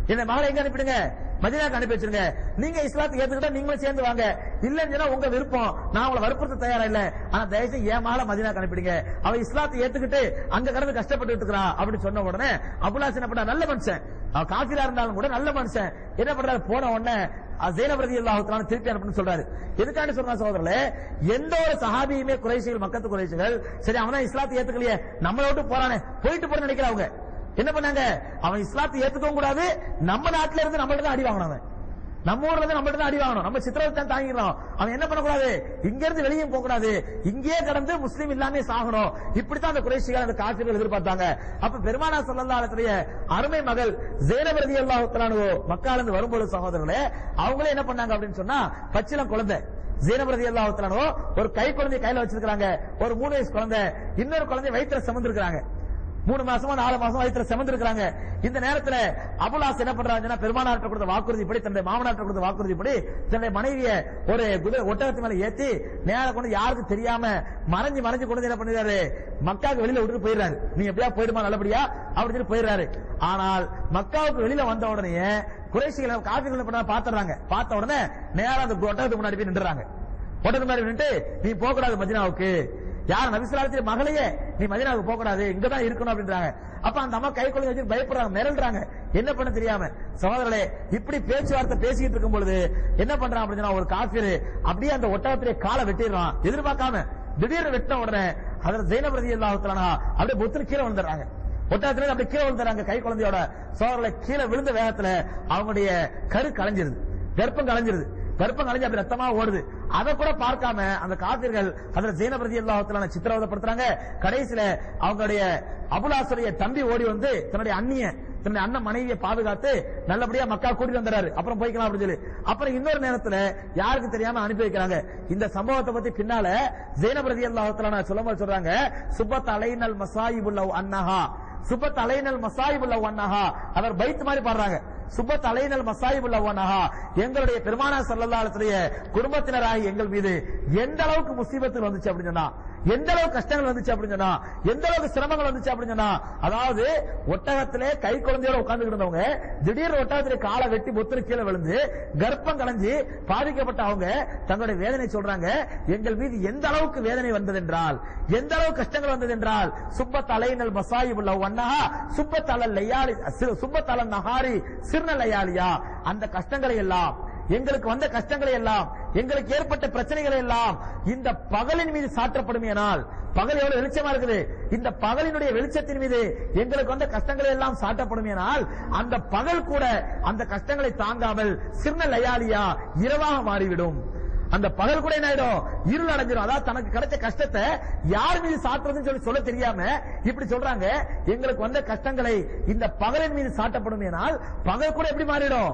இந்த மகளை எங்க அனுப்பிடுங்க மதினாக்கு அனுப்பி வச்சிருங்க நீங்க இஸ்லாத்தை ஏத்துக்கிட்டா நீங்களும் சேர்ந்து வாங்க இல்லன்னு சொன்னா உங்க விருப்பம் நான் உங்களை வற்புறுத்த தயாரா இல்ல ஆனா தயவுசெய்து என் மகளை மதினாக்கு அனுப்பிடுங்க அவ இஸ்லாத்தை ஏத்துக்கிட்டு அங்க கடந்து கஷ்டப்பட்டு இருக்கிறா அப்படி சொன்ன உடனே அபுலாஸ் என்ன பண்ணா நல்ல மனுஷன் அவ காஃபிரா இருந்தாலும் கூட நல்ல மனுஷன் என்ன பண்றாரு போன உடனே ஜெயனபிரதி அல்லாஹுத்தான திருப்பி அனுப்புன்னு சொல்றாரு எதுக்காண்டி சொல்றா சகோதரர்களே எந்த ஒரு சஹாபியுமே குறைசிகள் மக்கத்து குறைசிகள் சரி அவனா இஸ்லாத்தை ஏத்துக்கலையே நம்மள விட்டு போறானே போயிட்டு போற நினைக்கிறவங்க என்ன பண்ணாங்க அவன் இஸ்லாத்தை ஏத்துக்கவும் கூடாது நம்ம நாட்டுல இருந்து நம்மள்ட்ட தான் அடி வாங்கணும் அவன் நம்ம ஊர்ல இருந்து நம்மள்ட்ட தான் அடி வாங்கணும் நம்ம சித்திரத்தை தான் தாங்கிடணும் அவன் என்ன பண்ணக்கூடாது இங்க இருந்து வெளியே போக கூடாது இங்கேயே கடந்து முஸ்லீம் இல்லாமே சாகணும் இப்படித்தான் அந்த குறைசிகள் அந்த காட்சிகள் எதிர்பார்த்தாங்க அப்ப பெருமானா சல்லல்லாஹுடைய அருமை மகள் ஜெயனபிரதி அல்லாஹுத்தலானோ மக்கால இருந்து வரும்போது சகோதரர்களே அவங்களே என்ன பண்ணாங்க அப்படின்னு சொன்னா பச்சிலம் குழந்தை ஜீனபிரதி அல்லாஹுத்தலானோ ஒரு கை குழந்தை கையில வச்சிருக்காங்க ஒரு மூணு வயசு குழந்தை இன்னொரு குழந்தை வயிற்றுல சுமந்திருக்காங்க மூணு மாசமா நாலு மாசமா வயிற்றுல சுமந்திருக்காங்க இந்த நேரத்துல அபுலாஸ் என்ன பண்றாங்கன்னா பெருமானார்ட்ட கொடுத்த வாக்குறுதி படி தன்னுடைய மாமனார்ட்ட கொடுத்த வாக்குறுதி படி தன்னுடைய மனைவிய ஒரு குதிரை ஒட்டகத்து மேல ஏத்தி நேர கொண்டு யாருக்கும் தெரியாம மறைஞ்சு மறைஞ்சு கொண்டு வந்து என்ன பண்ணிடுறாரு மக்காவுக்கு வெளியில விட்டுட்டு போயிடுறாரு நீ எப்படியா போயிடுமா நல்லபடியா அப்படி சொல்லி போயிடுறாரு ஆனால் மக்காவுக்கு வெளியில வந்த உடனே குறைசிகளை காஃபிகள் பண்ண பாத்துறாங்க பார்த்த உடனே நேரா அந்த ஒட்டகத்துக்கு முன்னாடி போய் நின்றுறாங்க ஒட்டகத்து முன்னாடி நின்று நீ போக கூடாது மதினாவுக்கு யார் நபிசுலாத்திய மகளையே நீ மதினாவுக்கு போக கூடாது இங்கதான் இருக்கணும் அப்படின்றாங்க அப்ப அந்த அம்மா கை குழந்தை வச்சு பயப்படுறாங்க மிரள்றாங்க என்ன பண்ண தெரியாம சகோதரர்களே இப்படி பேச்சுவார்த்தை பேசிக்கிட்டு இருக்கும் பொழுது என்ன பண்றான் அப்படின்னு சொன்னா ஒரு காஃபிர் அப்படியே அந்த ஒட்டகத்திலே காலை வெட்டிடுறான் எதிர்பார்க்காம திடீர்னு வெட்டின உடனே அதுல ஜெயினபிரதி அல்லாஹுத்தலானா அப்படியே புத்துன்னு கீழே வந்துடுறாங்க ஒட்டகத்துல அப்படியே கீழே விழுந்துறாங்க கை குழந்தையோட சோதரலை கீழே விழுந்த வேகத்துல அவங்களுடைய கரு கலைஞ்சிருது கர்ப்பம் கலைஞ்சிருது கர்ப்பம் கலைஞ்சு அப்படி ரத்தமா ஓடுது அதை கூட பார்க்காம அந்த காபிர்கள் அதுல ஜெயனபிரதி அல்லாஹத்திலான சித்திரவதப்படுத்துறாங்க கடைசியில அவங்களுடைய அபுலாசுடைய தம்பி ஓடி வந்து தன்னுடைய அண்ணிய தன்னுடைய அண்ணன் மனைவியை பாதுகாத்து நல்லபடியா மக்கா கூட்டிட்டு வந்துறாரு அப்புறம் போய்க்கலாம் அப்படின்னு சொல்லி அப்புறம் இன்னொரு நேரத்துல யாருக்கு தெரியாம அனுப்பி வைக்கிறாங்க இந்த சம்பவத்தை பத்தி பின்னால ஜெயனபிரதி அல்லாஹத்திலான சொல்லும்போது சொல்றாங்க சுபத் அலைனல் மசாயிபுல்லவ் அன்னஹா சுபத் அலைனல் மசாயிபுல்லவ் அன்னஹா அவர் பைத் மாதிரி பாடுறாங்க சுபத் அலைனல் மசாயிபுல்லவ் அன்னஹா எங்களுடைய பெருமானா சல்லல்லாஹுடைய குடும்பத்தினராகி எங்கள் மீது எந்த அளவுக்கு முசீபத்தில் வந்துச்சு அப்படின்னு சொன்னா எந்த அளவுக்கு கஷ்டங்கள் வந்துச்சு அப்படின்னு சொன்னா எந்த அளவுக்கு சிரமங்கள் வந்துச்சு அப்படின்னு சொன்னா அதாவது ஒட்டகத்திலே கை குழந்தையோட உட்கார்ந்து இருந்தவங்க திடீர்னு ஒட்டகத்திலே காலை வெட்டி பொத்துரு கீழே விழுந்து கர்ப்பம் கலைஞ்சு பாதிக்கப்பட்ட அவங்க தங்களுடைய வேதனை சொல்றாங்க எங்கள் மீது எந்த அளவுக்கு வேதனை வந்தது என்றால் எந்த அளவுக்கு கஷ்டங்கள் வந்தது என்றால் சுப்பத் அலைனல் மசாயிபுல்ல வண்ணஹா சுப்பத் அலல் லையாலி சுப்பத் அலல் நஹாரி சிறுன லையாலியா அந்த கஷ்டங்களை எல்லாம் எங்களுக்கு வந்த கஷ்டங்களை எல்லாம் எங்களுக்கு ஏற்பட்ட பிரச்சனைகளை எல்லாம் இந்த பகலின் மீது சாற்றப்படுமேனால் பகல் எவ்வளவு வெளிச்சமா இருக்குது இந்த பகலினுடைய வெளிச்சத்தின் மீது எங்களுக்கு வந்த கஷ்டங்களை எல்லாம் சாட்டப்படுமேனால் அந்த பகல் கூட அந்த கஷ்டங்களை தாங்காமல் சிறுன லயாலியா இரவாக மாறிவிடும் அந்த பகல் கூட என்ன ஆயிடும் இருள் அடைஞ்சிடும் அதாவது தனக்கு கிடைச்ச கஷ்டத்தை யார் மீது சாட்டுறதுன்னு சொல்லி சொல்ல தெரியாம இப்படி சொல்றாங்க எங்களுக்கு வந்த கஷ்டங்களை இந்த பகலின் மீது சாட்டப்படுமேனால் பகல் கூட எப்படி மாறிடும்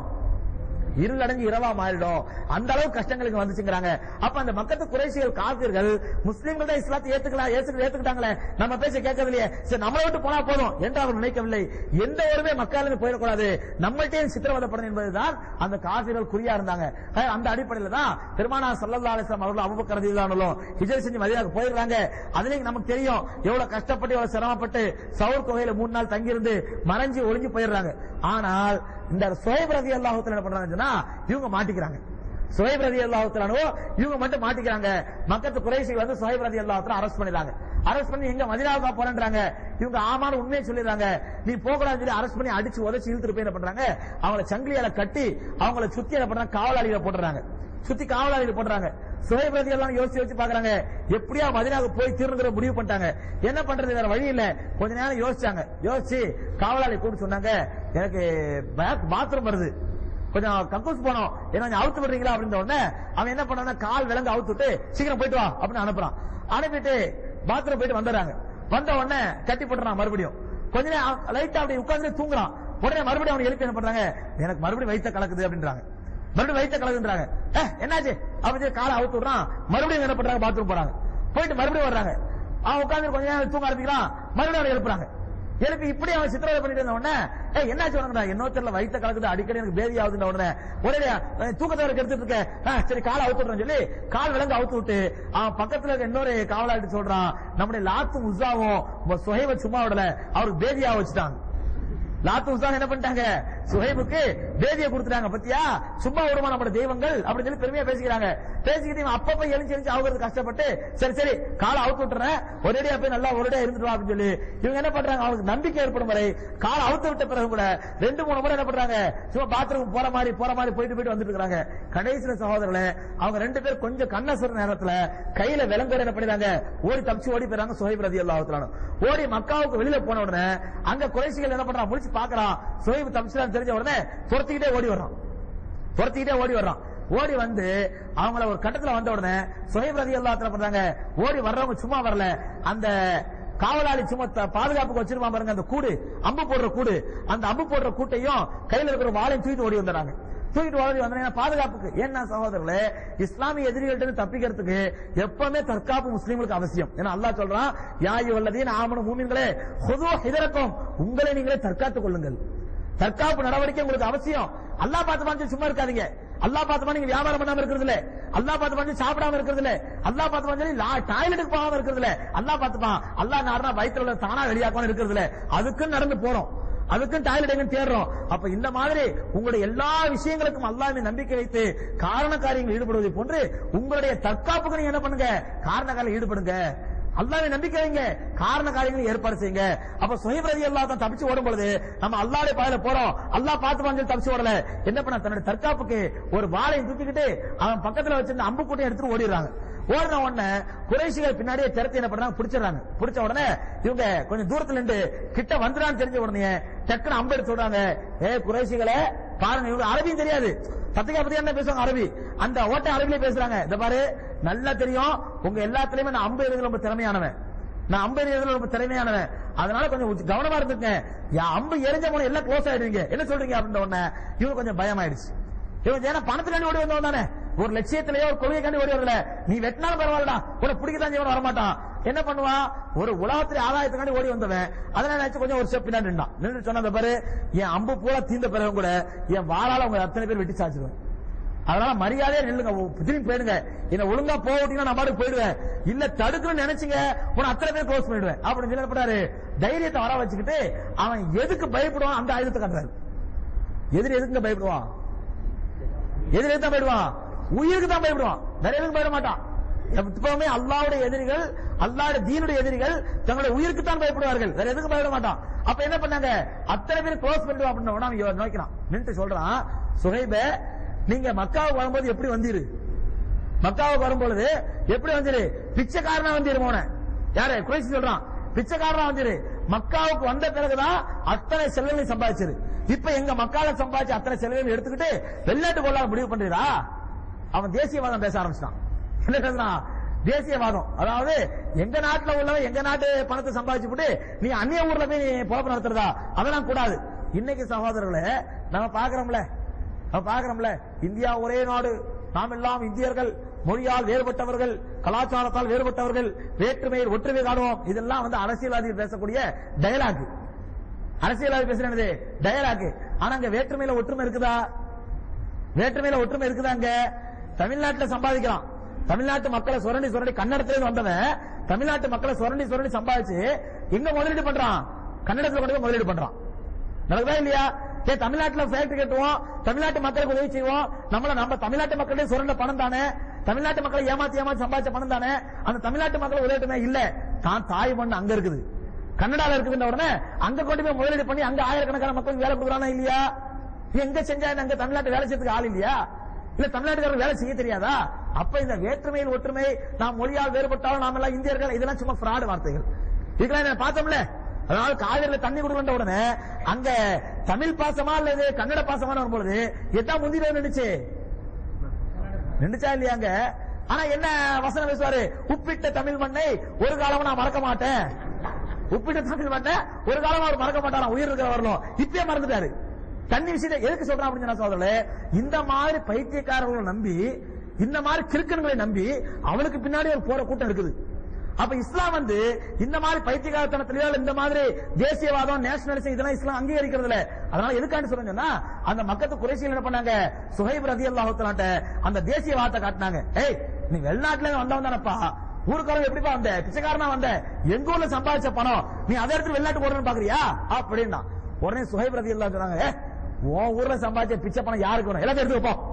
இருள் அடைஞ்சு இரவா மாறிடும் அந்த அளவு கஷ்டங்களுக்கு வந்துச்சுங்கிறாங்க அப்ப அந்த மக்கத்து குறைசிகள் காப்பீர்கள் முஸ்லீம்கள் தான் இஸ்லாத்தை ஏத்துக்கலாம் ஏத்துக்க ஏத்துக்கிட்டாங்களே நம்ம பேச கேட்கவில்லையே சரி நம்மளை விட்டு போனா போதும் என்று அவர் நினைக்கவில்லை எந்த ஒருமே மக்களுக்கு போயிடக்கூடாது நம்மள்டையும் சித்திரவதப்படும் என்பதுதான் அந்த காப்பீர்கள் குறியா இருந்தாங்க அஹ் அந்த அடிப்படையில தான் பெருமானா சல்லல்லா அலிஸ்லாம் அவர்கள் அபுபக்கர் ரதியல்லாஹு ஹிஜர் செஞ்சு மதினாக்கு போயிடுறாங்க அதுலயும் நமக்கு தெரியும் எவ்வளவு கஷ்டப்பட்டு எவ்வளவு சிரமப்பட்டு சவுர் குகையில மூணு நாள் தங்கியிருந்து மறைஞ்சு ஒளிஞ்சு போயிடுறாங்க ஆனால் இந்த சுயப் ரதி அல்லாஹத்துல என்ன பண்றாங்கன்னு சொன்னா இவங்க மாட்டிக்கிறாங்க சுயப் ரதி அல்லாஹுத்தலானோ இவங்க மட்டும் மாட்டிக்கிறாங்க மக்கத்து குறைசி வந்து சுயப் ரதி அல்லாஹத்துல அரெஸ்ட் பண்ணிடுறாங்க அரெஸ்ட் பண்ணி எங்க மதினாவுக்கா போறேன்றாங்க இவங்க ஆமான்னு உண்மையை சொல்லிடுறாங்க நீ போகலாம்னு சொல்லி அரெஸ்ட் பண்ணி அடிச்சு உதச்சு இழுத்துட்டு போய் என்ன பண்றாங்க அவங்கள சங்கிலியால கட்டி அவங்கள சுத்தி என்ன பண்றாங்க காவலாளிகளை போட்டுறாங்க சுத்தி காவலாளிகள் போடுறாங்க சுயபிரதி எல்லாம் யோசிச்சு யோசிச்சு பாக்குறாங்க எப்படியா மதினாவுக்கு போய் தீர்ந்துங்கிற முடிவு பண்ணிட்டாங்க என்ன பண்றது வேற வழி இல்ல கொஞ்ச நேரம் யோசிச்சாங்க யோசிச்சு காவலாளி கூப்பிட்டு சொன்னாங்க எனக்கு பாத்ரூம் வருது கொஞ்சம் கக்கூஸ் போனோம் என்ன கொஞ்சம் அவுத்து விடுறீங்களா அப்படின்ற உடனே அவன் என்ன பண்ணான்னா கால் விலங்கு அவுத்துட்டு சீக்கிரம் போயிட்டு வா அப்படின்னு அனுப்புறான் அனுப்பிட்டு பாத்ரூம் போயிட்டு வந்துடுறாங்க வந்த உடனே கட்டி போட்டுறான் மறுபடியும் கொஞ்ச நேரம் லைட்டா அப்படி உட்கார்ந்து தூங்குறான் உடனே மறுபடியும் அவன் எழுப்பி என்ன பண்றாங்க எனக்கு மறுபடியும் வயித்த கலக்குது அப்படின்றாங்க மறுபடியும் வயித்த கலக்குன்றாங்க "ஏ, என்னாச்சு அப்படி காலை அவுத்து விடுறான் மறுபடியும் என்ன பண்றாங்க பாத்ரூம் போறாங்க போயிட்டு மறுபடியும் வர்றாங்க அவன் உட்கார்ந்து கொஞ்ச நேரம் தூங்க ஆரம்பிக்கிறான் மறுபடியும் அவனை எழுப்புறாங்க எழுப்பி இப்படி அவன் சித்திரவதை பண்ணிட்டு இருந்த உடனே ஏய் என்னாச்சு உனக்கு என்ன தெரியல வயித்த கலக்குது அடிக்கடி எனக்கு பேதி ஆகுதுன்ற உடனே ஒரே தூக்கத்தை வரைக்கும் எடுத்துட்டு இருக்க "ஆ, சரி காலை அவுத்து விடுறேன்னு சொல்லி கால் விலங்கு அவுத்து விட்டு அவன் பக்கத்துல இருக்க இன்னொரு காவலாளி சொல்றான் நம்முடைய லாத்தும் உஸாவும் சுகைவ சும்மா விடல அவருக்கு பேதியா வச்சுட்டாங்க லாத்து உஸா என்ன பண்ணிட்டாங்க சுஹைபுக்கு வேதியை கொடுத்துட்டாங்க பத்தியா சும்மா வருமா நம்ம தெய்வங்கள் அப்படின்னு சொல்லி பெருமையா பேசிக்கிறாங்க பேசிக்கிட்டு இவன் அப்பப்ப எழுந்து எழுந்து ஆகுறது கஷ்டப்பட்டு சரி சரி காலை அவுத்து விட்டுறேன் ஒரேடியா போய் நல்லா ஒரேடியா இருந்துட்டு வா அப்படின்னு சொல்லி இவங்க என்ன பண்றாங்க அவங்களுக்கு நம்பிக்கை ஏற்படும் வரை காலை அவுத்து விட்ட பிறகு கூட ரெண்டு மூணு முறை என்ன பண்றாங்க சும்மா பாத்ரூம் போற மாதிரி போற மாதிரி போயிட்டு போயிட்டு வந்துட்டு இருக்காங்க கடைசியில சகோதரர்களே அவங்க ரெண்டு பேர் கொஞ்சம் கண்ணசுற நேரத்துல கையில விலங்கோட என்ன பண்ணிடுறாங்க ஓடி தப்பிச்சு ஓடி போயிறாங்க சுஹைப் ரதி அல்லாஹ் ஓடி மக்காவுக்கு வெளியில போன உடனே அங்க குறைசிகள் என்ன பண்றான் முடிச்சு பாக்குறான் சுஹைப் தப்பிச்சுதான் தெரிஞ்ச உடனே துரத்திக்கிட்டே ஓடி வர்றான் துரத்திக்கிட்டே ஓடி வர்றான் ஓடி வந்து அவங்கள ஒரு கட்டத்துல வந்த உடனே சுஹைப் ரதி அல்லாஹ் பண்றாங்க ஓடி வர்றவங்க சும்மா வரல அந்த காவலாளி சும்மா த- பாதுகாப்புக்கு வச்சிருப்பான் பாருங்க அந்த கூடு அம்பு போடுற கூடு அந்த அம்பு போடுற கூட்டையும் கையில இருக்கிற வாளையும் தூக்கிட்டு ஓடி வந்துறாங்க தூக்கிட்டு ஓடி வந்தா பாதுகாப்புக்கு ஏன்னா சகோதரர்களே இஸ்லாமிய எதிரிகள்ட்ட இருந்து தப்பிக்கிறதுக்கு எப்பவுமே தற்காப்பு முஸ்லீம்களுக்கு அவசியம் ஏன்னா அல்லாஹ் சொல்றான் யாயு வல்லதீன் ஆமனு மூமின்களே ஹுது ஹிதரக்கும் உங்களை நீங்களே தற்காத்துக் கொள்ளுங்கள் தற்காப்பு நடவடிக்கை உங்களுக்கு அவசியம் அல்லாஹ் பார்த்து பார்த்து சும்மா இருக்காதீங்க அல்லாஹ் பார்த்து நீங்க வியாபாரம் பண்ணாம இருக்கிறது இல்ல அல்லாஹ் பார்த்து பார்த்து சாப்பிடாம இருக்கிறது இல்ல அல்லாஹ் பார்த்து பார்த்து டாய்லெட்டுக்கு போகாம இருக்கிறது இல்ல அல்லாஹ் பார்த்துப்பான் அல்லாஹ் நார்னா வயிற்றுல உள்ள தானா வெளியாக்காம இருக்கிறது இல்ல அதுக்கும் நடந்து போறோம் அதுக்கும் டாய்லெட் எங்க தேடுறோம் அப்ப இந்த மாதிரி உங்களுடைய எல்லா விஷயங்களுக்கும் அல்லாஹ்வை நம்பிக்கை வைத்து காரண காரியங்கள் ஈடுபடுவதை போன்று உங்களுடைய தற்காப்புக்கு நீங்க என்ன பண்ணுங்க காரண காரியம் ஈடுபடுங்க அல்லாஹ்வை நம்பிக்கை வைங்க காரண காரியங்களை ஏற்பாடு செய்யுங்க அப்ப சுஹைப் ரதி அல்லாஹ் தான் தப்பிச்சு ஓடும் பொழுது நம்ம அல்லாஹ்வுடைய பாதையில போறோம் அல்லாஹ் பார்த்து சொல்லி தப்பிச்சு ஓடல என்ன பண்ண தன்னுடைய தற்காப்புக்கு ஒரு வாளை தூக்கிக்கிட்டு அவன் பக்கத்துல வச்சிருந்த அம்பு கூட்டையை எடுத்துட்டு ஓடிடுறாங்க ஓடின உடனே குறைசிகள் பின்னாடியே திறத்தி என்ன பண்றாங்க பிடிச்சிடறாங்க பிடிச்ச உடனே இவங்க கொஞ்சம் தூரத்துல நின்று கிட்ட வந்துடான்னு தெரிஞ்ச உடனே டக்குன்னு அம்பு எடுத்து சொல்றாங்க ஏ குறைசிகளே பாருங்க இவங்க அரபியும் தெரியாது பத்திரிகா பத்தி என்ன பேசுவாங்க அரபி அந்த ஓட்டை அரபிலே பேசுறாங்க இந்த பாரு நல்லா தெரியும் உங்க எல்லாத்துலயுமே நான் அம்பு எறிதல் ரொம்ப திறமையானவன் நான் அம்பு எறிதல் ரொம்ப திறமையானவன் அதனால கொஞ்சம் உச்சி- கவனமா இருந்துங்க என் அம்பு எரிஞ்ச போன எல்லாம் க்ளோஸ் ஆயிடுவீங்க என்ன சொல்றீங்க அப்படின்ற உடனே இவங்க கொஞ்சம் பயம் ஆயிடுச்சு இவன் ஏன்னா பணத்துக்காண்டி ஓடி வந்தவன் தானே ஒரு லட்சியத்திலேயே ஒரு கொள்கைக்காண்டி ஓடி வரல நீ வெட்டினாலும் பரவாயில்லடா உன பிடிக்கத்தான் செய்வன் வரமாட்டான் என்ன பண்ணுவான் ஒரு உலகத்திலே ஆதாயத்துக்காண்டி ஓடி வந்தவன் அதனால நினைச்சு கொஞ்சம் ஒரு ஸ்டெப் பின்னாடி நின்றான் நின்று சொன்ன பாரு என் அம்பு பூரா தீந்த பிறகு கூட என் வாளால உங்க அத்தனை பேர் வெட்டி சாச்சிருவேன் அதனால மரியாதையா நில்லுங்க ஓ, திரும்பி போயிடுங்க என்ன ஒழுங்கா போட்டீங்கன்னா நான் பாட்டுக்கு போயிடுவேன் இல்ல தடுக்கணும்னு நினைச்சீங்க உன அத்தனை பேர் க்ளோஸ் பண்ணிடுவேன் அப்படின்னு சொல்லி என்ன பண்றாரு தைரியத்தை வர வச்சுக்கிட்டு அவன் எதுக்கு பயப்படுவான் அந்த ஆயுதத்தை காட்டுறாரு எதிரி எதுக்குங்க பயப்படுவான் எதிரி எதுக்கு தான் பயப்படுவான் உயிருக்கு தான் பயப்படுவான் வேற எதுக்கும் பயப்பட மாட்டான் எப்பவுமே அல்லாவுடைய எதிரிகள் அல்லாவுடைய தீனுடைய எதிரிகள் தங்களுடைய உயிருக்கு தான் பயப்படுவார்கள் வேற எதுக்கும் பயப்பட மாட்டான் அப்ப என்ன பண்ணாங்க அத்தனை பேர் க்ளோஸ் பண்ணிடுவோம் அப்படின்னு அவன் இவன் நோக்கிறான் நின்று சொல்றான் சுஹைப நீங்க மக்காவுக்கு வரும்போது எப்படி வந்தீரு மக்காவுக்கு வரும்பொழுது எப்படி வந்திரு பிச்சைக்காரனா வந்திரு மோன யாரு குறைசி சொல்றான் பிச்சைக்காரனா வந்திரு மக்காவுக்கு வந்த பிறகுதான் அத்தனை செல்வங்களையும் சம்பாதிச்சிரு இப்ப எங்க மக்கால சம்பாதிச்ச அத்தனை செல்வங்களையும் எடுத்துக்கிட்டு வெளிநாட்டு கொள்ளாத முடிவு பண்றீரா அவன் தேசியவாதம் பேச ஆரம்பிச்சிட்டான் என்ன பேசுறான் தேசியவாதம் அதாவது எங்க நாட்டுல உள்ளவன் எங்க நாட்டு பணத்தை சம்பாதிச்சு போட்டு நீ அந்நிய ஊர்ல போய் நீ பொழப்பு நடத்துறதா அதெல்லாம் கூடாது இன்னைக்கு சகோதரர்களே நம்ம பாக்குறோம்ல நம்ம பாக்குறோம்ல இந்தியா ஒரே நாடு நாம் எல்லாம் இந்தியர்கள் மொழியால் வேறுபட்டவர்கள் கலாச்சாரத்தால் வேறுபட்டவர்கள் வேற்றுமையில் ஒற்றுமை காணுவோம் இதெல்லாம் வந்து அரசியல்வாதிகள் பேசக்கூடிய டயலாக் அரசியல்வாதி பேசுறது டயலாக் ஆனா அங்க வேற்றுமையில ஒற்றுமை இருக்குதா வேற்றுமையில ஒற்றுமை இருக்குதாங்க தமிழ்நாட்டுல சம்பாதிக்கிறான் தமிழ்நாட்டு மக்களை சுரண்டி சுரண்டி கன்னடத்துல இருந்து வந்தவன் தமிழ்நாட்டு மக்களை சுரண்டி சுரண்டி சம்பாதிச்சு எங்க முதலீடு பண்றான் கன்னடத்துல கொண்டு போய் முதலீடு பண்றான் நடக்குதா இல்லையா ஏன் தமிழ்நாட்டுல ஃபேக்டரி கட்டுவோம் தமிழ்நாட்டு மக்களுக்கு உதவி செய்வோம் நம்மள நம்ம தமிழ்நாட்டு மக்களே சுரண்ட பணம் தானே தமிழ்நாட்டு மக்களை ஏமாத்தி ஏமாத்தி சம்பாதிச்ச பணம் தானே அந்த தமிழ்நாட்டு மக்கள் உதவிட்டுமே இல்ல தான் தாய் மண் அங்க இருக்குது கன்னடால இருக்குதுன்ற உடனே அங்க கொண்டு போய் முதலீடு பண்ணி அங்க ஆயிரக்கணக்கான மக்களுக்கு வேலை கொடுக்குறானா இல்லையா எங்க செஞ்சா என்ன, அங்க தமிழ்நாட்டு வேலை செய்யறதுக்கு ஆள் இல்லையா இல்ல தமிழ்நாட்டுக்காரர் வேலை செய்ய தெரியாதா அப்ப இந்த வேற்றுமையில் ஒற்றுமை நாம் மொழியால் வேறுபட்டாலும் நாம எல்லாம் இந்தியர்கள் இதெல்லாம் சும்மா ஃப்ராடு வார்த்தைகள் இதெல்லாம் நான் பார்த்தோம்ல அதாவது காவிரியில தண்ணி கொடுக்கின்ற உடனே அங்க தமிழ் பாசமா அல்லது கன்னட பாசமான வரும்பொழுது எதான் முந்திர நின்னுச்சு நின்னுச்சா இல்லையாங்க ஆனா என்ன வசனம் பேசுவாரு உப்பிட்ட தமிழ் மண்ணை ஒரு காலம் நான் மறக்க மாட்டேன் உப்பிட்ட தமிழ் மண்ணை ஒரு காலம் அவர் மறக்க மாட்டாராம் உயிர் இருக்கிற வரணும் இப்பயே மறந்துட்டாரு தண்ணி விஷயத்தை எதுக்கு சொல்றான் அப்படின்னு சொன்னா சோதரே இந்த மாதிரி பைத்தியக்காரர்களை நம்பி இந்த மாதிரி கிறுக்கன்களை நம்பி அவனுக்கு பின்னாடி ஒரு போற கூட்டம் இருக்குது அப்ப இஸ்லாம் வந்து இந்த மாதிரி பைத்தியகாரத்தனத்திலயோ இல்ல இந்த மாதிரி தேசியவாதம் நேஷனலிசம் இதெல்லாம் இஸ்லாம் அங்கீகரிக்கிறது இல்ல அதனால எதுக்காண்டி சொல்லுங்கன்னா அந்த மக்கத்து குறைசிகள் என்ன பண்ணாங்க சுஹைப் ரதி அல்லாஹத்தலாட்ட அந்த தேசியவாதத்தை காட்டினாங்க ஏய் நீ வெளிநாட்டுல இருந்து வந்தவன் தானப்பா ஊருக்காரன் எப்படிப்பா வந்த பிச்சைக்காரனா வந்த எங்க ஊர்ல சம்பாதிச்ச பணம் நீ அதை எடுத்து வெளிநாட்டு போடணும்னு பாக்குறியா அப்படின்னா உடனே சுஹைப் ரதி எல்லாம் சொன்னாங்க "ஏ, உன் ஊர்ல சம்பாதிச்ச பிச்சை பணம் யாருக்கு வேணும் எல்லாத்தையும் எடுத்துக்கோ போ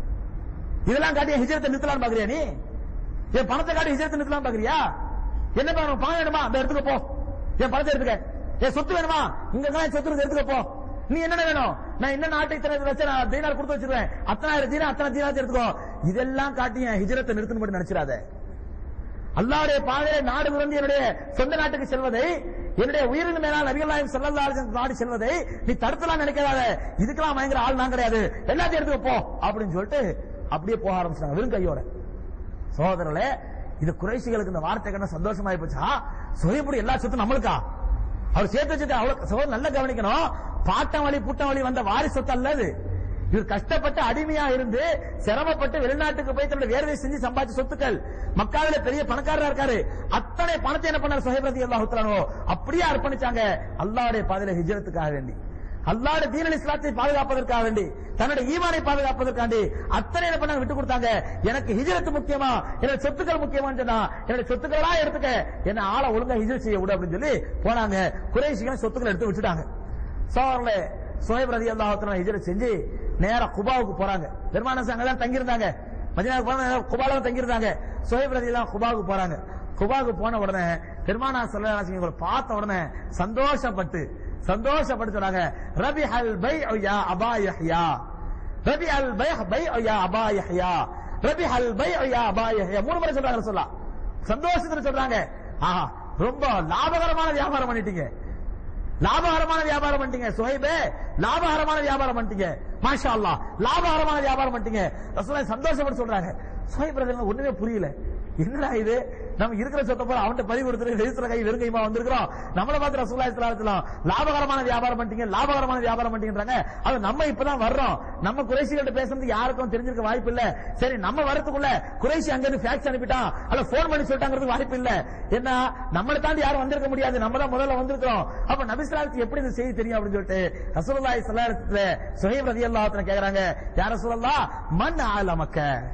இதெல்லாம் காட்டி என் ஹிஜரத்தை நிறுத்தலாம் பாக்குறியா நீ என் பணத்தை காட்டி ஹிஜரத்தை நிறுத்தலாம் பாக்குறியா என்ன வேணும் பணம் வேணுமா அந்த எடுத்துக்க போ என் பணத்தை எடுத்துக்க என் சொத்து வேணுமா இங்க தான் என் சொத்து இருக்கு, எடுத்துக்க போ நீ என்ன வேணும் நான் என்ன நாட்டை இத்தனை லட்சம் நான் தீனார் கொடுத்து வச்சிருவேன் அத்தனாயிரம் தீனா அத்தனை தீனா எடுத்துக்கோ இதெல்லாம் காட்டி என் ஹிஜரத்தை நிறுத்தணும் மட்டும் நினைச்சிடாத அல்லாவுடைய பாதையில நாடு விருந்து என்னுடைய சொந்த நாட்டுக்கு செல்வதை என்னுடைய உயிரின் மேலால் நபிகள் நாயகம் ஸல்லல்லாஹு அலைஹி வஸல்லம் நாடு செல்வதை நீ தடுக்கலாம் நினைக்காத இதுக்கெல்லாம் பயங்கர ஆள் நான் கிடையாது எல்லாத்தையும் எடுத்துக்க போ அப்படின்னு சொல்லிட்டு அப்படியே போக ஆரம்பிச்சாங்க வெறும் கையோட சகோதரர்களே இது குறைசிகளுக்கு இந்த வார்த்தை கண்ண சந்தோஷமாயி போச்சா சுயப்படி எல்லா சொத்தும் நம்மளுக்கா அவர் சேர்த்து வச்சது அவ்வளவு சகோதரர் நல்லா கவனிக்கணும் பாட்டம் வழி புட்டம் வழி வந்த வாரி சொத்து அல்ல இது இவர் கஷ்டப்பட்டு அடிமையா இருந்து சிரமப்பட்டு வெளிநாட்டுக்கு போய் தன்னுடைய வேர்வை செஞ்சு சம்பாதிச்ச சொத்துக்கள் மக்காவில பெரிய பணக்காரரா இருக்காரு அத்தனை பணத்தை என்ன பண்ணார் சுஹைப் அல்லாஹ் உத்தரானோ அப்படியே அர்ப்பணிச்சாங்க அல்லாஹ்வுடைய பாதையில ஹிஜ்ரத்துக்காக வேண்டி அல்லாஹ்வுடைய தீனல் இஸ்லாத்தை பாதுகாப்பதற்காக வேண்டி தன்னுடைய ஈமானை பாதுகாப்பதற்காண்டி அத்தனை என்ன பண்ணாங்க விட்டு கொடுத்தாங்க எனக்கு ஹிஜ்ரத் முக்கியமா என்னோட சொத்துக்கள் முக்கியமான்னு சொன்னா என்னோட சொத்துக்களா எடுத்துக்க என்ன ஆளை ஒழுங்கா ஹிஜ்ரத் செய்ய விடு அப்படின்னு சொல்லி போனாங்க குறைசிகள் சொத்துக்களை எடுத்து விட்டுட்டாங்க சோழர்களே சுஹைப் ரதி அல்லாஹ் ஹிஜ்ரத் செஞ்சு நேரா குபாவுக்கு போறாங்க பெருமான அங்கதான் தங்கியிருந்தாங்க மதினாவுக்கு போன குபால தங்கியிருந்தாங்க சுஹைப் ரதி எல்லாம் குபாவுக்கு போறாங்க குபாவுக்கு போன உடனே பெருமானா சல்லல்லாஹு இவங்களை பார்த்த உடனே சந்தோஷப்பட்டு சந்தோஷப்பட்டு சொன்னாங்க ரபி அல் பை யா அபா யஹ்யா ரபி அல் பை பை யா அபா யஹ்யா ரபி அல் பை யா அபா யஹ்யா மூணு முறை சொல்றாங்க சொல்லலாம் சந்தோஷத்துல சொல்றாங்க ஆஹா ரொம்ப லாபகரமான வியாபாரம் பண்ணிட்டீங்க லாபகரமான வியாபாரம் பண்ணிட்டீங்க சுஹைபே லாபகரமான வியாபாரம் பண்ணிட்டீங்க மாஷா அல்லாஹ் லாபகரமான வியாபாரம் பண்ணிட்டீங்க ரசூலுல்லாஹி சந்தோஷப்பட்டு சொல்றாங்க சுஹைப் பிரதர் ஒண்ணுமே புரியல என்னடா இது நம்ம இருக்கிற சொத்தை போல அவன்கிட்ட பதிவு கொடுத்துட்டு ரெஜிஸ்டர் கை வெறுங்கையுமா வந்திருக்கிறோம் நம்மள பார்த்து ரசூலுல்லாஹி ஸல்லல்லாஹு அலைஹி வஸல்லம் லாபகரமான வியாபாரம் பண்ணிட்டீங்க லாபகரமான வியாபாரம் பண்ணிட்டீங்கன்றாங்க அது நம்ம இப்பதான் வர்றோம் நம்ம குறைசிகள்ட்ட பேசுறது யாருக்கும் தெரிஞ்சிருக்க வாய்ப்பு இல்ல சரி நம்ம வரதுக்குள்ள குறைசி அங்க இருந்து ஃபேக்ஸ் அனுப்பிட்டான் அல்ல போன் பண்ணி சொல்லிட்டாங்கிறது வாய்ப்பு இல்ல ஏன்னா நம்மளை தாண்டி யாரும் வந்திருக்க முடியாது நம்ம தான் முதல்ல வந்திருக்கிறோம் அப்ப நபிஸ்லாத்துக்கு எப்படி இந்த செய்தி தெரியும் அப்படின்னு சொல்லிட்டு ரசூலுல்லாஹி ஸல்லல்லாஹு அலைஹி வஸல்லம் சுஹைப் ரலியல்லாஹு அன்ஹு கேக்குறாங்க யா ரசூலல்லாஹ் மன் ஆலமக்க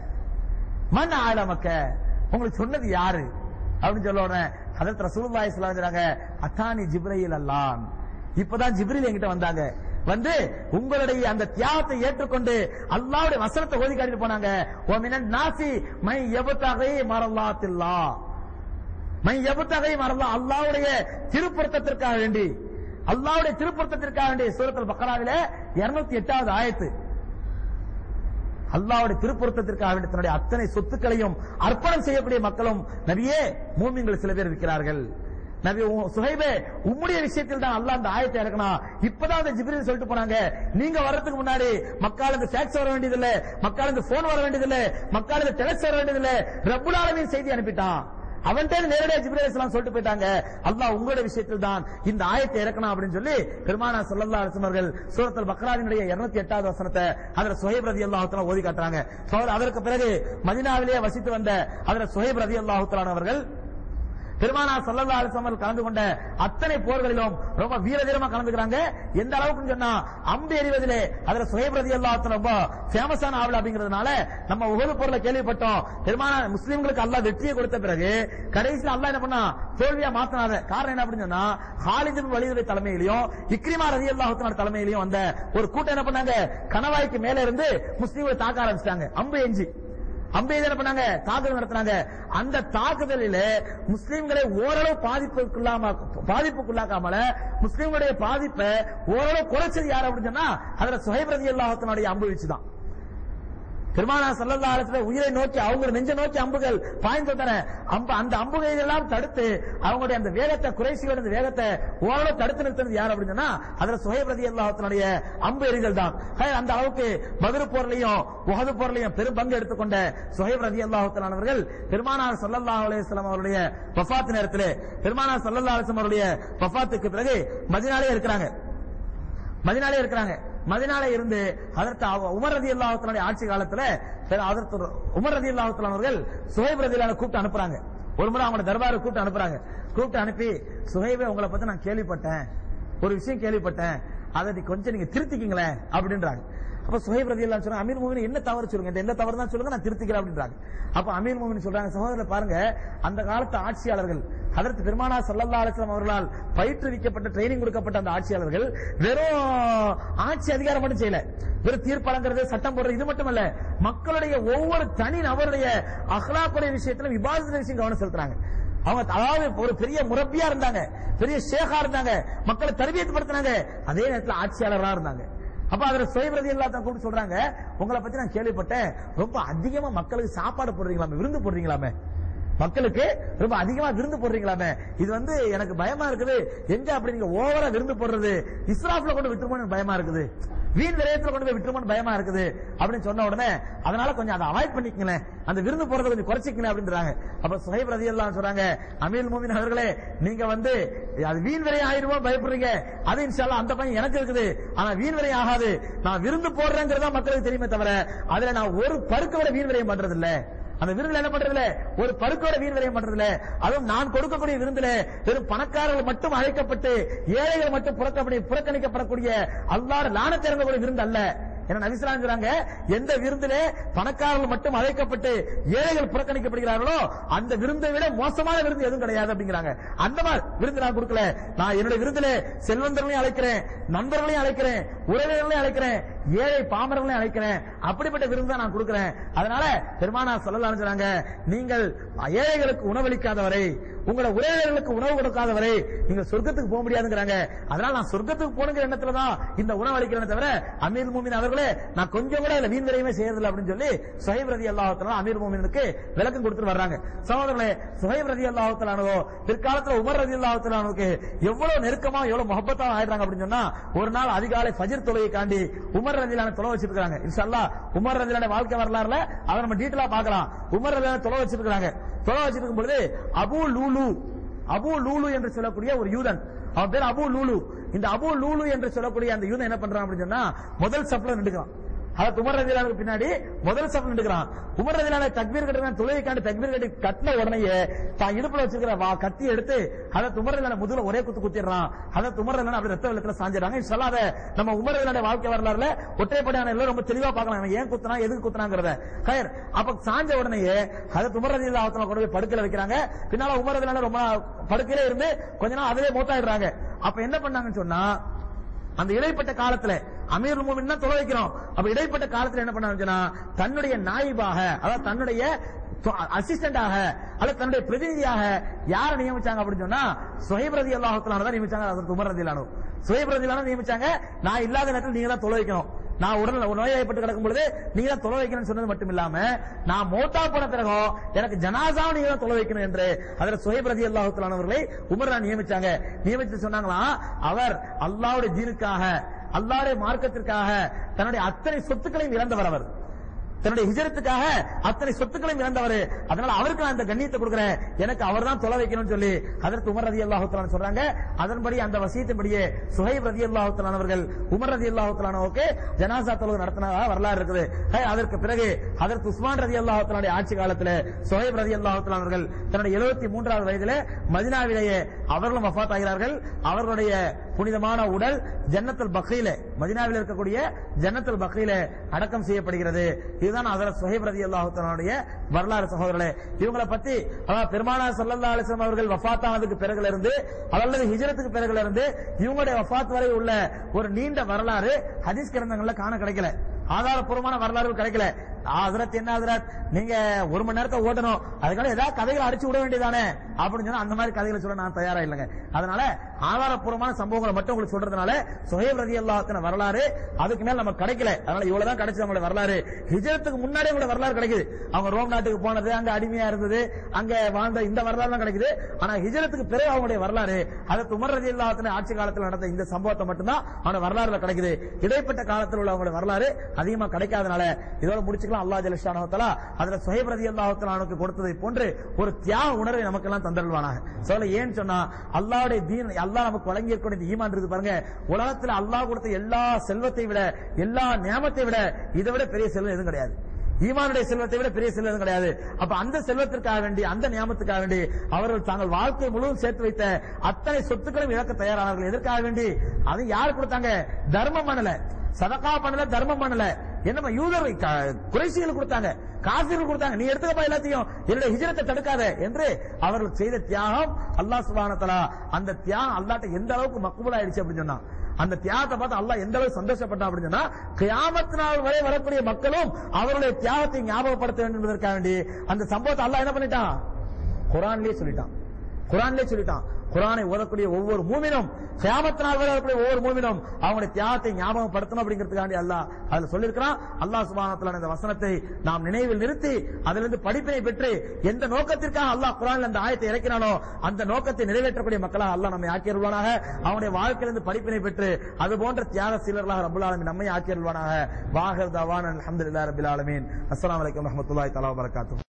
மன் ஆலமக்க உங்களுக்கு சொன்னது யாரு அப்படின்னு சொல்ல உடனே ஹதரத் ரசூலுல்லாஹி ஸல்லல்லாஹு அலைஹி சொல்றாங்க அத்தானி ஜிப்ரீல் அல்லான் இப்பதான் ஜிப்ரீல் என்கிட்ட வந்தாங்க வந்து உங்களுடைய அந்த தியாகத்தை ஏற்றுக்கொண்டு அல்லாஹ்வுடைய வசனத்தை ஓதி காட்டிட்டு போனாங்க ஓ மினன் நாசி மை யபதகை மரல்லாத்தில்லா மை யபதகை மரல்லா அல்லாஹ்வுடைய திருப்பொருத்தத்திற்காக வேண்டி அல்லாஹ்வுடைய திருப்பொருத்தத்திற்காக வேண்டி சூரத்துல் பக்ராவிலே 208வது ஆயத்து அல்லாஹ்வுடைய திருப்பொருத்தத்திற்காக வேண்டி தன்னுடைய அத்தனை சொத்துக்களையும் அர்ப்பணம் செய்யக்கூடிய மக்களும் நபியே மூமின்கள் சில பேர் இருக்கிறார்கள் நபி உ- சுஹைபே உம்முடைய விஷயத்தில் தான் அல்லாஹ் அந்த ஆயத்தை இறக்கணும் இப்பதான் அந்த ஜிப்ரீல் சொல்லிட்டு போனாங்க நீங்க வர்றதுக்கு முன்னாடி மக்களுக்கு ஃபேக்ஸ் வர வேண்டியதில்லை மக்களுக்கு போன் வர வேண்டியதில்லை மக்களுக்கு டெலக்ஸ் வர வேண்டியதில்லை ரப்புல் ஆலமீன் செய்தி அனுப்பிட்டான் அவன்கிட்ட நேரடியா ஜிப்ரீல் அலைஹிஸ்ஸலாம் சொல்லிட்டு போயிட்டாங்க அல்லாஹ் உங்களுடைய விஷயத்தில் தான் இந்த ஆயத்தை இறக்கணும் அப்படின்னு சொல்லி பெருமானா ஸல்லல்லாஹு அலைஹி வஸல்லம் அவர்கள் சூரத்துல் பக்ராவினுடைய 208வது வசனத்தை அதுல சுஹைப் ரலியல்லாஹு தஆலா ஓதி காட்டுறாங்க சகோதரர், அதற்கு பிறகு மதீனாவிலேயே வசித்து வந்த அதுல சுஹைப் ரலியல்லாஹு தஆலா அவர்கள் பெருமானா ஸல்லல்லாஹு அலைஹி வஸல்லம் கலந்து கொண்ட அத்தனை போர்களிலும் ரொம்ப வீர தீரமா கலந்துக்கிறாங்க எந்த அளவுக்கு சொன்னா அம்பு எறிவதிலே அதுல சுஹைப் ரலியல்லாஹு தஆலா ரொம்ப ஃபேமஸான ஆள் அப்படிங்கிறதுனால நம்ம உகது போர்ல கேள்விப்பட்டோம் பெருமானா முஸ்லிம்களுக்கு அல்லாஹ் வெற்றியை கொடுத்த பிறகு கடைசியில் அல்லாஹ் என்ன பண்ணா தோல்வியா மாத்தினாத காரணம் என்ன அப்படின்னு சொன்னா ஹாலித் பின் வலீதுடைய தலைமையிலையும் இக்ரிமா ரலியல்லாஹு தஆலா தலைமையிலையும் வந்த ஒரு கூட்டம் என்ன பண்ணாங்க கணவாய்க்கு மேல இருந்து முஸ்லிம்களை தாக்க ஆரம்பிச்சிட்டாங்க அம்பு எஞ்சி அம்பேதி என்ன பண்ணாங்க தாக்குதல் நடத்தினாங்க அந்த தாக்குதலில் முஸ்லிம்களை ஓரளவு பாதிப்புக்குள்ளாம பாதிப்புக்குள்ளாக்காமல முஸ்லிம்களுடைய பாதிப்பை ஓரளவு குறைச்சது யார் அப்படின்னு சொன்னா அதுல சுஹைப் ரதி அல்லாஹத்தினுடைய அம்பு வச்சுதான் பெருமானா சல்லல்லா அலிஸ்ல உயிரை நோக்கி அவங்க நெஞ்ச நோக்கி அம்புகள் பாய்ந்து வந்தன அம்பு அந்த அம்புகளை எல்லாம் தடுத்து அவங்களுடைய அந்த வேகத்தை குறைசியோட அந்த வேகத்தை ஓரளவு தடுத்து நிறுத்தினது யார் அப்படின்னு சொன்னா அதுல சுஹைப் ரதி அல்லாஹத்தினுடைய அம்பு எறிதல் தான் ஹே, அந்த அளவுக்கு பத்ரு போர்லையும் உஹது போர்லையும் பெரும் பங்கு எடுத்துக்கொண்ட சுஹைப் ரதி அல்லாஹத்தானவர்கள் பெருமானார் சல்லல்லாஹு அலைஹி வஸல்லம் அவருடைய வஃபாத் நேரத்திலே பெருமானார் சல்லல்லாஹு அலைஹி வஸல்லம் அவருடைய வஃபாத்துக்கு பிறகு மதினாலே இருக்கிறாங்க மதினாலே இருக்கிறாங்க மதினாலே இருந்து அதற்கு அவ- உமர் ரதி அல்லாஹத்தினுடைய ஆட்சி காலத்துல பிற- அதற்கு ஒரு- உமர் ரதி அல்லாஹத்தன் அவர்கள் சுஹைப் ரதி கூப்பிட்டு அனுப்புறாங்க ஒரு முறை அவங்களோட தர்பாரை கூப்பிட்டு அனுப்புறாங்க கூப்பிட்டு அனுப்பி சுஹைபே உங்களை பத்தி நான் கேள்விப்பட்டேன் ஒரு விஷயம் கேள்விப்பட்டேன் அதை நீ கொஞ்சம் நீங்க திருத்திக்கிங்களேன் அப்படின்றாங்க அப்ப சுஹைப் ரதி எல்லாம் சொன்னாங்க அமீர் மூமின் என்ன தவறு சொல்லுங்க இந்த எந்த தவறு தான் சொல்லுங்க நான் திருத்திக்கிறேன் அப்படின்றாங்க அப்ப அமீர் மூமின் சொல்றாங்க சகோதரர் பாருங்க அந்த காலத்து ஆட்சியாளர்கள் அதற்கு பெருமானா சல்லல்லா அலிஸ்லாம் அவர்களால் பயிற்றுவிக்கப்பட்ட ட்ரைனிங் கொடுக்கப்பட்ட அந்த ஆட்சியாளர்கள் வெறும் ஆட்சி அதிகாரம் மட்டும் செய்யல வெறும் தீர்ப்பழங்கிறது சட்டம் போடுறது இது மட்டுமல்ல மக்களுடைய ஒவ்வொரு தனி நபருடைய அஹ்லாக்குடைய விஷயத்துல விவாதத்துல விஷயம் கவனம் செலுத்துறாங்க அவங்க அதாவது ஒரு பெரிய முரப்பியா இருந்தாங்க பெரிய ஷேகா இருந்தாங்க மக்களை தரபியத்துப்படுத்தினாங்க அதே நேரத்தில் ஆட்சியாளரா இருந்தாங்க அப்ப அதுல சுயபிரதி எல்லாத்தையும் கூப்பிட்டு சொல்றாங்க உங்களை பத்தி நான் கேள்விப்பட்டேன் ரொம்ப அதிகமா மக்களுக்கு சாப்பாடு போடுறீங்களாமே விருந்து போடுறீங்களாமே மக்களுக்கு ரொம்ப அதிகமா விருந்து போடுறீங்களாமே இது வந்து எனக்கு பயமா இருக்குது எங்க அப்படி நீங்க ஓவரா விருந்து போடுறது இஸ்ராஃப்ல கொண்டு விட்டுருமோன்னு பயமா இருக்குது வீண் விரயத்துல கொண்டு போய் விட்டுருமோன்னு பயமா இருக்குது அப்படின்னு சொன்ன உடனே அதனால கொஞ்சம் அதை அவாய்ட் பண்ணிக்கங்களேன் அந்த விருந்து போறதை கொஞ்சம் குறைச்சிக்கங்க அப்படின்றாங்க அப்ப சுஹைப் ரதி எல்லாம் சொல்றாங்க அமீல் மூமின் அவர்களே நீங்க வந்து அது வீண் விரை ஆயிருமோ பயப்படுறீங்க அது இன்ஷால்லா அந்த பையன் எனக்கு இருக்குது ஆனா வீண் விரை ஆகாது நான் விருந்து போடுறேங்கிறதா மக்களுக்கு தெரியுமே தவிர அதுல நான் ஒரு பருக்க விட வீண் விரயம் பண்றது இல்ல அந்த விருந்துல என்ன பண்றது இல்ல ஒரு பருக்கோட வீண் விரயம் பண்றது இல்ல அதுவும் நான் கொடுக்கக்கூடிய விருந்துல வெறும் பணக்காரர்கள் மட்டும் அழைக்கப்பட்டு ஏழைகள் மட்டும் புறக்கப்படி புறக்கணிக்கப்படக்கூடிய அல்லாட லானத்தை இறங்கக்கூடிய விருந்து அல்ல என்ன நபிசுறாங்கிறாங்க எந்த விருந்திலே பணக்காரர்கள் மட்டும் அழைக்கப்பட்டு ஏழைகள் புறக்கணிக்கப்படுகிறார்களோ அந்த விருந்தை விட மோசமான விருந்து எதுவும் கிடையாது அப்படிங்கிறாங்க அந்த மாதிரி விருந்து நான் கொடுக்கல நான் என்னுடைய விருந்திலே செல்வந்தர்களையும் அழைக்கிறேன் நண்பர்களையும் அழைக்கிறேன் உறவினர்களையும் அழைக்கிறேன் ஏழை பாமரங்களையும் அழைக்கிறேன் அப்படிப்பட்ட விருந்து தான் நான் கொடுக்கிறேன் அதனால பெருமானா சொல்லலாம் சொன்னாங்க நீங்கள் ஏழைகளுக்கு உணவளிக்காதவரை உங்களை உறவினர்களுக்கு உணவு கொடுக்காதவரை நீங்க சொர்க்கத்துக்கு போக முடியாதுங்கிறாங்க அதனால நான் சொர்க்கத்துக்கு போனுங்கிற எண்ணத்துல தான் இந்த உணவு அளிக்கிறேன் தவிர அமீர் மூமின் அவர்களே நான் கொஞ்சம் கூட இதுல வீண் விரையுமே செய்யறதில்லை அப்படின்னு சொல்லி சுஹைப் ரதி அல்லாஹத்தலாம் அமீர் மூமினுக்கு விளக்கம் கொடுத்துட்டு வர்றாங்க சகோதரர்களே சுஹைப் ரதி அல்லாஹத்தலானோ பிற்காலத்துல உமர் ரதி அல்லாஹத்தலானுக்கு எவ்வளவு நெருக்கமா எவ்வளவு முகப்பத்தா ஆயிடுறாங்க அப்படின்னு சொன்னா ஒரு நாள் அதிகாலை ஃபஜர் தொழுகை காண்டி உமர் ரதிலான தொலை வச்சிருக்காங்க இன்ஷால்லா உமர் ரதிலான வாழ்க்கை வரலாறுல அதை நம்ம டீட்டெயிலா பார்க்கலாம் உமர் ரதிலான தொலை வச்சிருக்காங்க தொலை வச்சிருக்கும் பொழுது அபு லூலு அபு லூலு என்று சொல்லக்கூடிய ஒரு யூதன் அவன் பேர் அபு லூலு இந்த அபு லூலு என்று சொல்லக்கூடிய அந்த யூதன் என்ன பண்றான் அப்படின்னு சொன்னா முதல் சப்ல நின்றுக்கிறான் அதற்கு உமர் ரதிலானுக்கு பின்னாடி முதல் சப்ல நின்றுக்கிறான் உமர் ரதிலான தக்பீர் கட்டுறான் தொழுகை காண்டி தக்பீர் கட்டி கட்டின உடனே தான் இடுப்புல வச்சிருக்கிற வா கத்தி எடுத்து அதை உமர் ரதிலான முதுகுல ஒரே குத்து குத்திடுறான் அதை உமர் ரதிலான அப்படி ரத்த வெள்ளத்துல சாஞ்சிடறாங்க இன்ஷால்லா அதை நம்ம உமர் ரதிலான வாழ்க்கை வரலாறுல ஒற்றைப்படையான எல்லாம் ரொம்ப தெளிவா பார்க்கலாம் இவன் ஏன் குத்துனா எதுக்கு குத்துனாங்கிறத கயர் அப்ப சாஞ்ச உடனே அதை உமர் ரதிலா அவத்தல கொண்டு போய் படுக்கையில வைக்கிறாங்க பின்னால உமர் ரதிலான ரொம்ப படுக்கையில இருந்து கொஞ்ச நாள் அதிலே மூத்தாயிடுறாங்க அப்ப என்ன பண்ணாங்கன்னு சொன்னா அந்த இடைப்பட்ட காலத்துல அமீர் மூமின் தான் தொலை வைக்கிறோம் அப்ப இடைப்பட்ட காலத்துல என்ன பண்ணாங்கன்னா தன்னுடைய நாயிபாக அதாவது தன்னுடைய அசிஸ்டண்டாக அல்லது தன்னுடைய பிரதிநிதியாக யாரை நியமிச்சாங்க அப்படின்னு சொன்னா சுஹைப் ரதி அல்லாஹத்தலான தான் நியமிச்சாங்க அதற்கு உமர் ரதிலானு சுஹைப் ரதிலான நியமிச்சாங்க நான் இல்லாத நேரத்தில் நீங்க தான் தொலை வைக்கணும் நான் உடல் நோய்வாய்ப்பட்டு கிடக்கும் பொழுது நீங்க தான் தொலை வைக்கணும்னு சொன்னது மட்டும் இல்லாம நான் மோட்டா போன பிறகோ எனக்கு ஜனாசாவை நீங்க தான் தொலை வைக்கணும் என்று அதில் சுஹைப் ரதி அல்லாஹத்தலானவர்களை உமர் தான் நியமிச்சாங்க நியமிச்சு சொன்னாங்களாம் அவர் அல்லாவுடைய தீனுக்காக அல்லாவுடைய மார்க்கத்திற்காக தன்னுடைய அத்தனை சொத்துக்களையும் இழந்தவர் அவர் தன்னுடைய ஹிஜரத்துக்காக அத்தனை சொத்துக்களையும் இழந்தவர் அதனால அவருக்கு நான் இந்த கண்ணியத்தை கொடுக்கிறேன் எனக்கு அவர் தான் தொலை வைக்கணும்னு சொல்லி அதற்கு உமர் ரதி அல்லாஹுத்தலான் சொல்றாங்க அதன்படி அந்த வசியத்தின்படியே சுஹைப் ரதி அல்லாஹுத்தலான் அவர்கள் உமர் ரதி அல்லாஹுத்தலானோக்கு ஜனாசா தொழுகை நடத்தினதாக வரலாறு இருக்குது ஹே, அதற்கு பிறகு அதற்கு உஸ்மான் ரதி அல்லாஹுத்தலானுடைய ஆட்சி காலத்தில் சுஹைப் ரதி அல்லாஹுத்தலான் அவர்கள் தன்னுடைய எழுபத்தி மூன்றாவது வயதிலே மதினாவிலேயே அவர்களும் வஃபாத் ஆகிறார்கள் அவர்களுடைய புனிதமான உடல் ஜன்னத்துல் பக்ரீல மதினாவில் இருக்கக்கூடிய ஜன்னத்துல் பக்ரீல அடக்கம் செய்யப்படுகிறது இதுதான் அதர சுஹைப் ரதி அல்லாஹுத்தனுடைய வரலாறு சகோதரர்களே இவங்களை பத்தி அதாவது பெருமானா சல்லல்லா அலிஸ்லாம் அவர்கள் வஃபாத்தானதுக்கு பிறகுல இருந்து அல்லது ஹிஜரத்துக்கு பிறகுல இருந்து இவங்களுடைய வஃபாத் வரை உள்ள ஒரு நீண்ட வரலாறு ஹதீஸ் கிரந்தங்கள்ல காண கிடைக்கல ஆதாரப்பூர்வமான வரலாறுகள் கிடைக்கல ஹசரத் என்ன ஹசரத் நீங்க ஒரு மணி நேரத்தை ஓட்டணும் அதுக்கான ஏதாவது கதைகளை அடிச்சு விட வேண்டியதானே அப்படின்னு சொன்னா அந்த மாதிரி கதைகளை சொல்ல நான் தயாரா இல்லைங்க அதனால ஆதாரப்பூர்வமான சம்பவங்களை மட்டும் உங்களுக்கு சொல்றதுனால சுஹேப் ரதி அல்லாஹத்தின வரலாறு அதுக்கு மேல நமக்கு கிடைக்கல அதனால இவ்வளவுதான் கிடைச்சது அவங்களோட வரலாறு ஹிஜரத்துக்கு முன்னாடி அவங்களோட வரலாறு கிடைக்குது அவங்க ரோம் நாட்டுக்கு போனது அங்க அடிமையா இருந்தது அங்க வாழ்ந்த இந்த வரலாறு தான் கிடைக்குது ஆனா ஹிஜரத்துக்கு பிறகு அவங்களுடைய வரலாறு அதற்கு உமர் ரதி அல்லாஹத்தின ஆட்சி காலத்தில் நடந்த இந்த சம்பவத்தை மட்டும்தான் அவனோட வரலாறுல கிடைக்குது இடைப்பட்ட காலத்தில் உள்ள அவங்களோட வரலாறு அதிகமா கிடைக்காதனால இதோட முடிச்சுக்கலாம் அல்லாஹ் ஜலிஷானவத்தலா அதுல சுஹைப் ரதி அல்லாஹத்தலானுக்கு கொடுத்ததை போன்று ஒரு தியாக உணர்வை நமக்கு எல்லாம் தந்தருவானாக சொல்ல ஏன்னு சொன்னா அல்லாஹ்வுடைய தீன் அல்லாஹ் நமக்கு வழங்கி இருக்கக்கூடிய இந்த ஈமான் இருக்கு பாருங்க உலகத்துல அல்லாஹ் கொடுத்த எல்லா செல்வத்தை விட எல்லா நியமத்தை விட இதை விட பெரிய செல்வம் எதுவும் கிடையாது ஈமானுடைய செல்வத்தை விட பெரிய செல்வம் எதுவும் கிடையாது அப்ப அந்த செல்வத்திற்காக வேண்டி அந்த நியமத்துக்காக வேண்டி அவர்கள் தாங்கள் வாழ்க்கை முழுவதும் சேர்த்து வைத்த அத்தனை சொத்துக்களையும் இழக்க தயாரானார்கள் எதற்காக வேண்டி அது யார் கொடுத்தாங்க தர்மம் பண்ணல சதகா பண்ணல தர்மம் பண்ணல என்னமா யூதர் க- குறைசிகள் கொடுத்தாங்க காசிர்கள் கொடுத்தாங்க நீ எடுத்துக்கப்பா எல்லாத்தையும் என்னுடைய ஹிஜரத்தை தடுக்காத என்று அவர்கள் செய்த தியாகம் அல்லாஹ் சுப்ஹானஹு வ தஆலா அந்த தியாகம் அல்லாஹ்ட்ட எந்த அளவுக்கு மக்பூல் ஆயிடுச்சு அப்படின்னு சொன்னா அந்த தியாகத்தை பார்த்து அல்லாஹ் எந்த அளவுக்கு சந்தோஷப்பட்டான் அப்படின்னு சொன்னா கியாமத் நாள் வரை வரக்கூடிய மக்களும் அவருடைய தியாகத்தை ஞாபகப்படுத்த வேண்டும் என்பதற்காக வேண்டி அந்த சம்பவத்தை அல்லாஹ் என்ன பண்ணிட்டான் குரான்லயே சொல்லிட்டான் குரான்லயே சொல்லிட்டான் குரானை ஓதக்கூடிய ஒவ்வொரு மூமினும் கியாமத் நாள் வரை வரக்கூடிய ஒவ்வொரு மூமினும் அவங்களுடைய தியாகத்தை ஞாபகப்படுத்தணும் அப்படிங்கிறதுக்காண்டி அல்லாஹ் அதுல சொல்லியிருக்கிறான் அல்லாஹ் சுப்ஹானஹு இந்த வசனத்தை நாம் நினைவில் நிறுத்தி அதிலிருந்து படிப்பினை பெற்று எந்த நோக்கத்திற்காக அல்லாஹ் குரான்ல அந்த ஆயத்தை இறக்கினானோ அந்த நோக்கத்தை நிறைவேற்றக்கூடிய மக்களாக அல்லாஹ் நம்மை ஆக்கியருள்வானாக அவனுடைய வாழ்க்கையிலிருந்து படிப்பினை பெற்று அது போன்ற தியாக சீலர்களாக ரப்புல் ஆலமீன் நம்மை ஆக்கியருள்வானாக வாஹர் தவான் அல்ஹம்துலில்லாஹி ரப்பில் ஆலமீன் அஸ்ஸலாமு அலைக்கும் வரஹ்மத்துல்லாஹி தஆலா வபரகாத்துஹு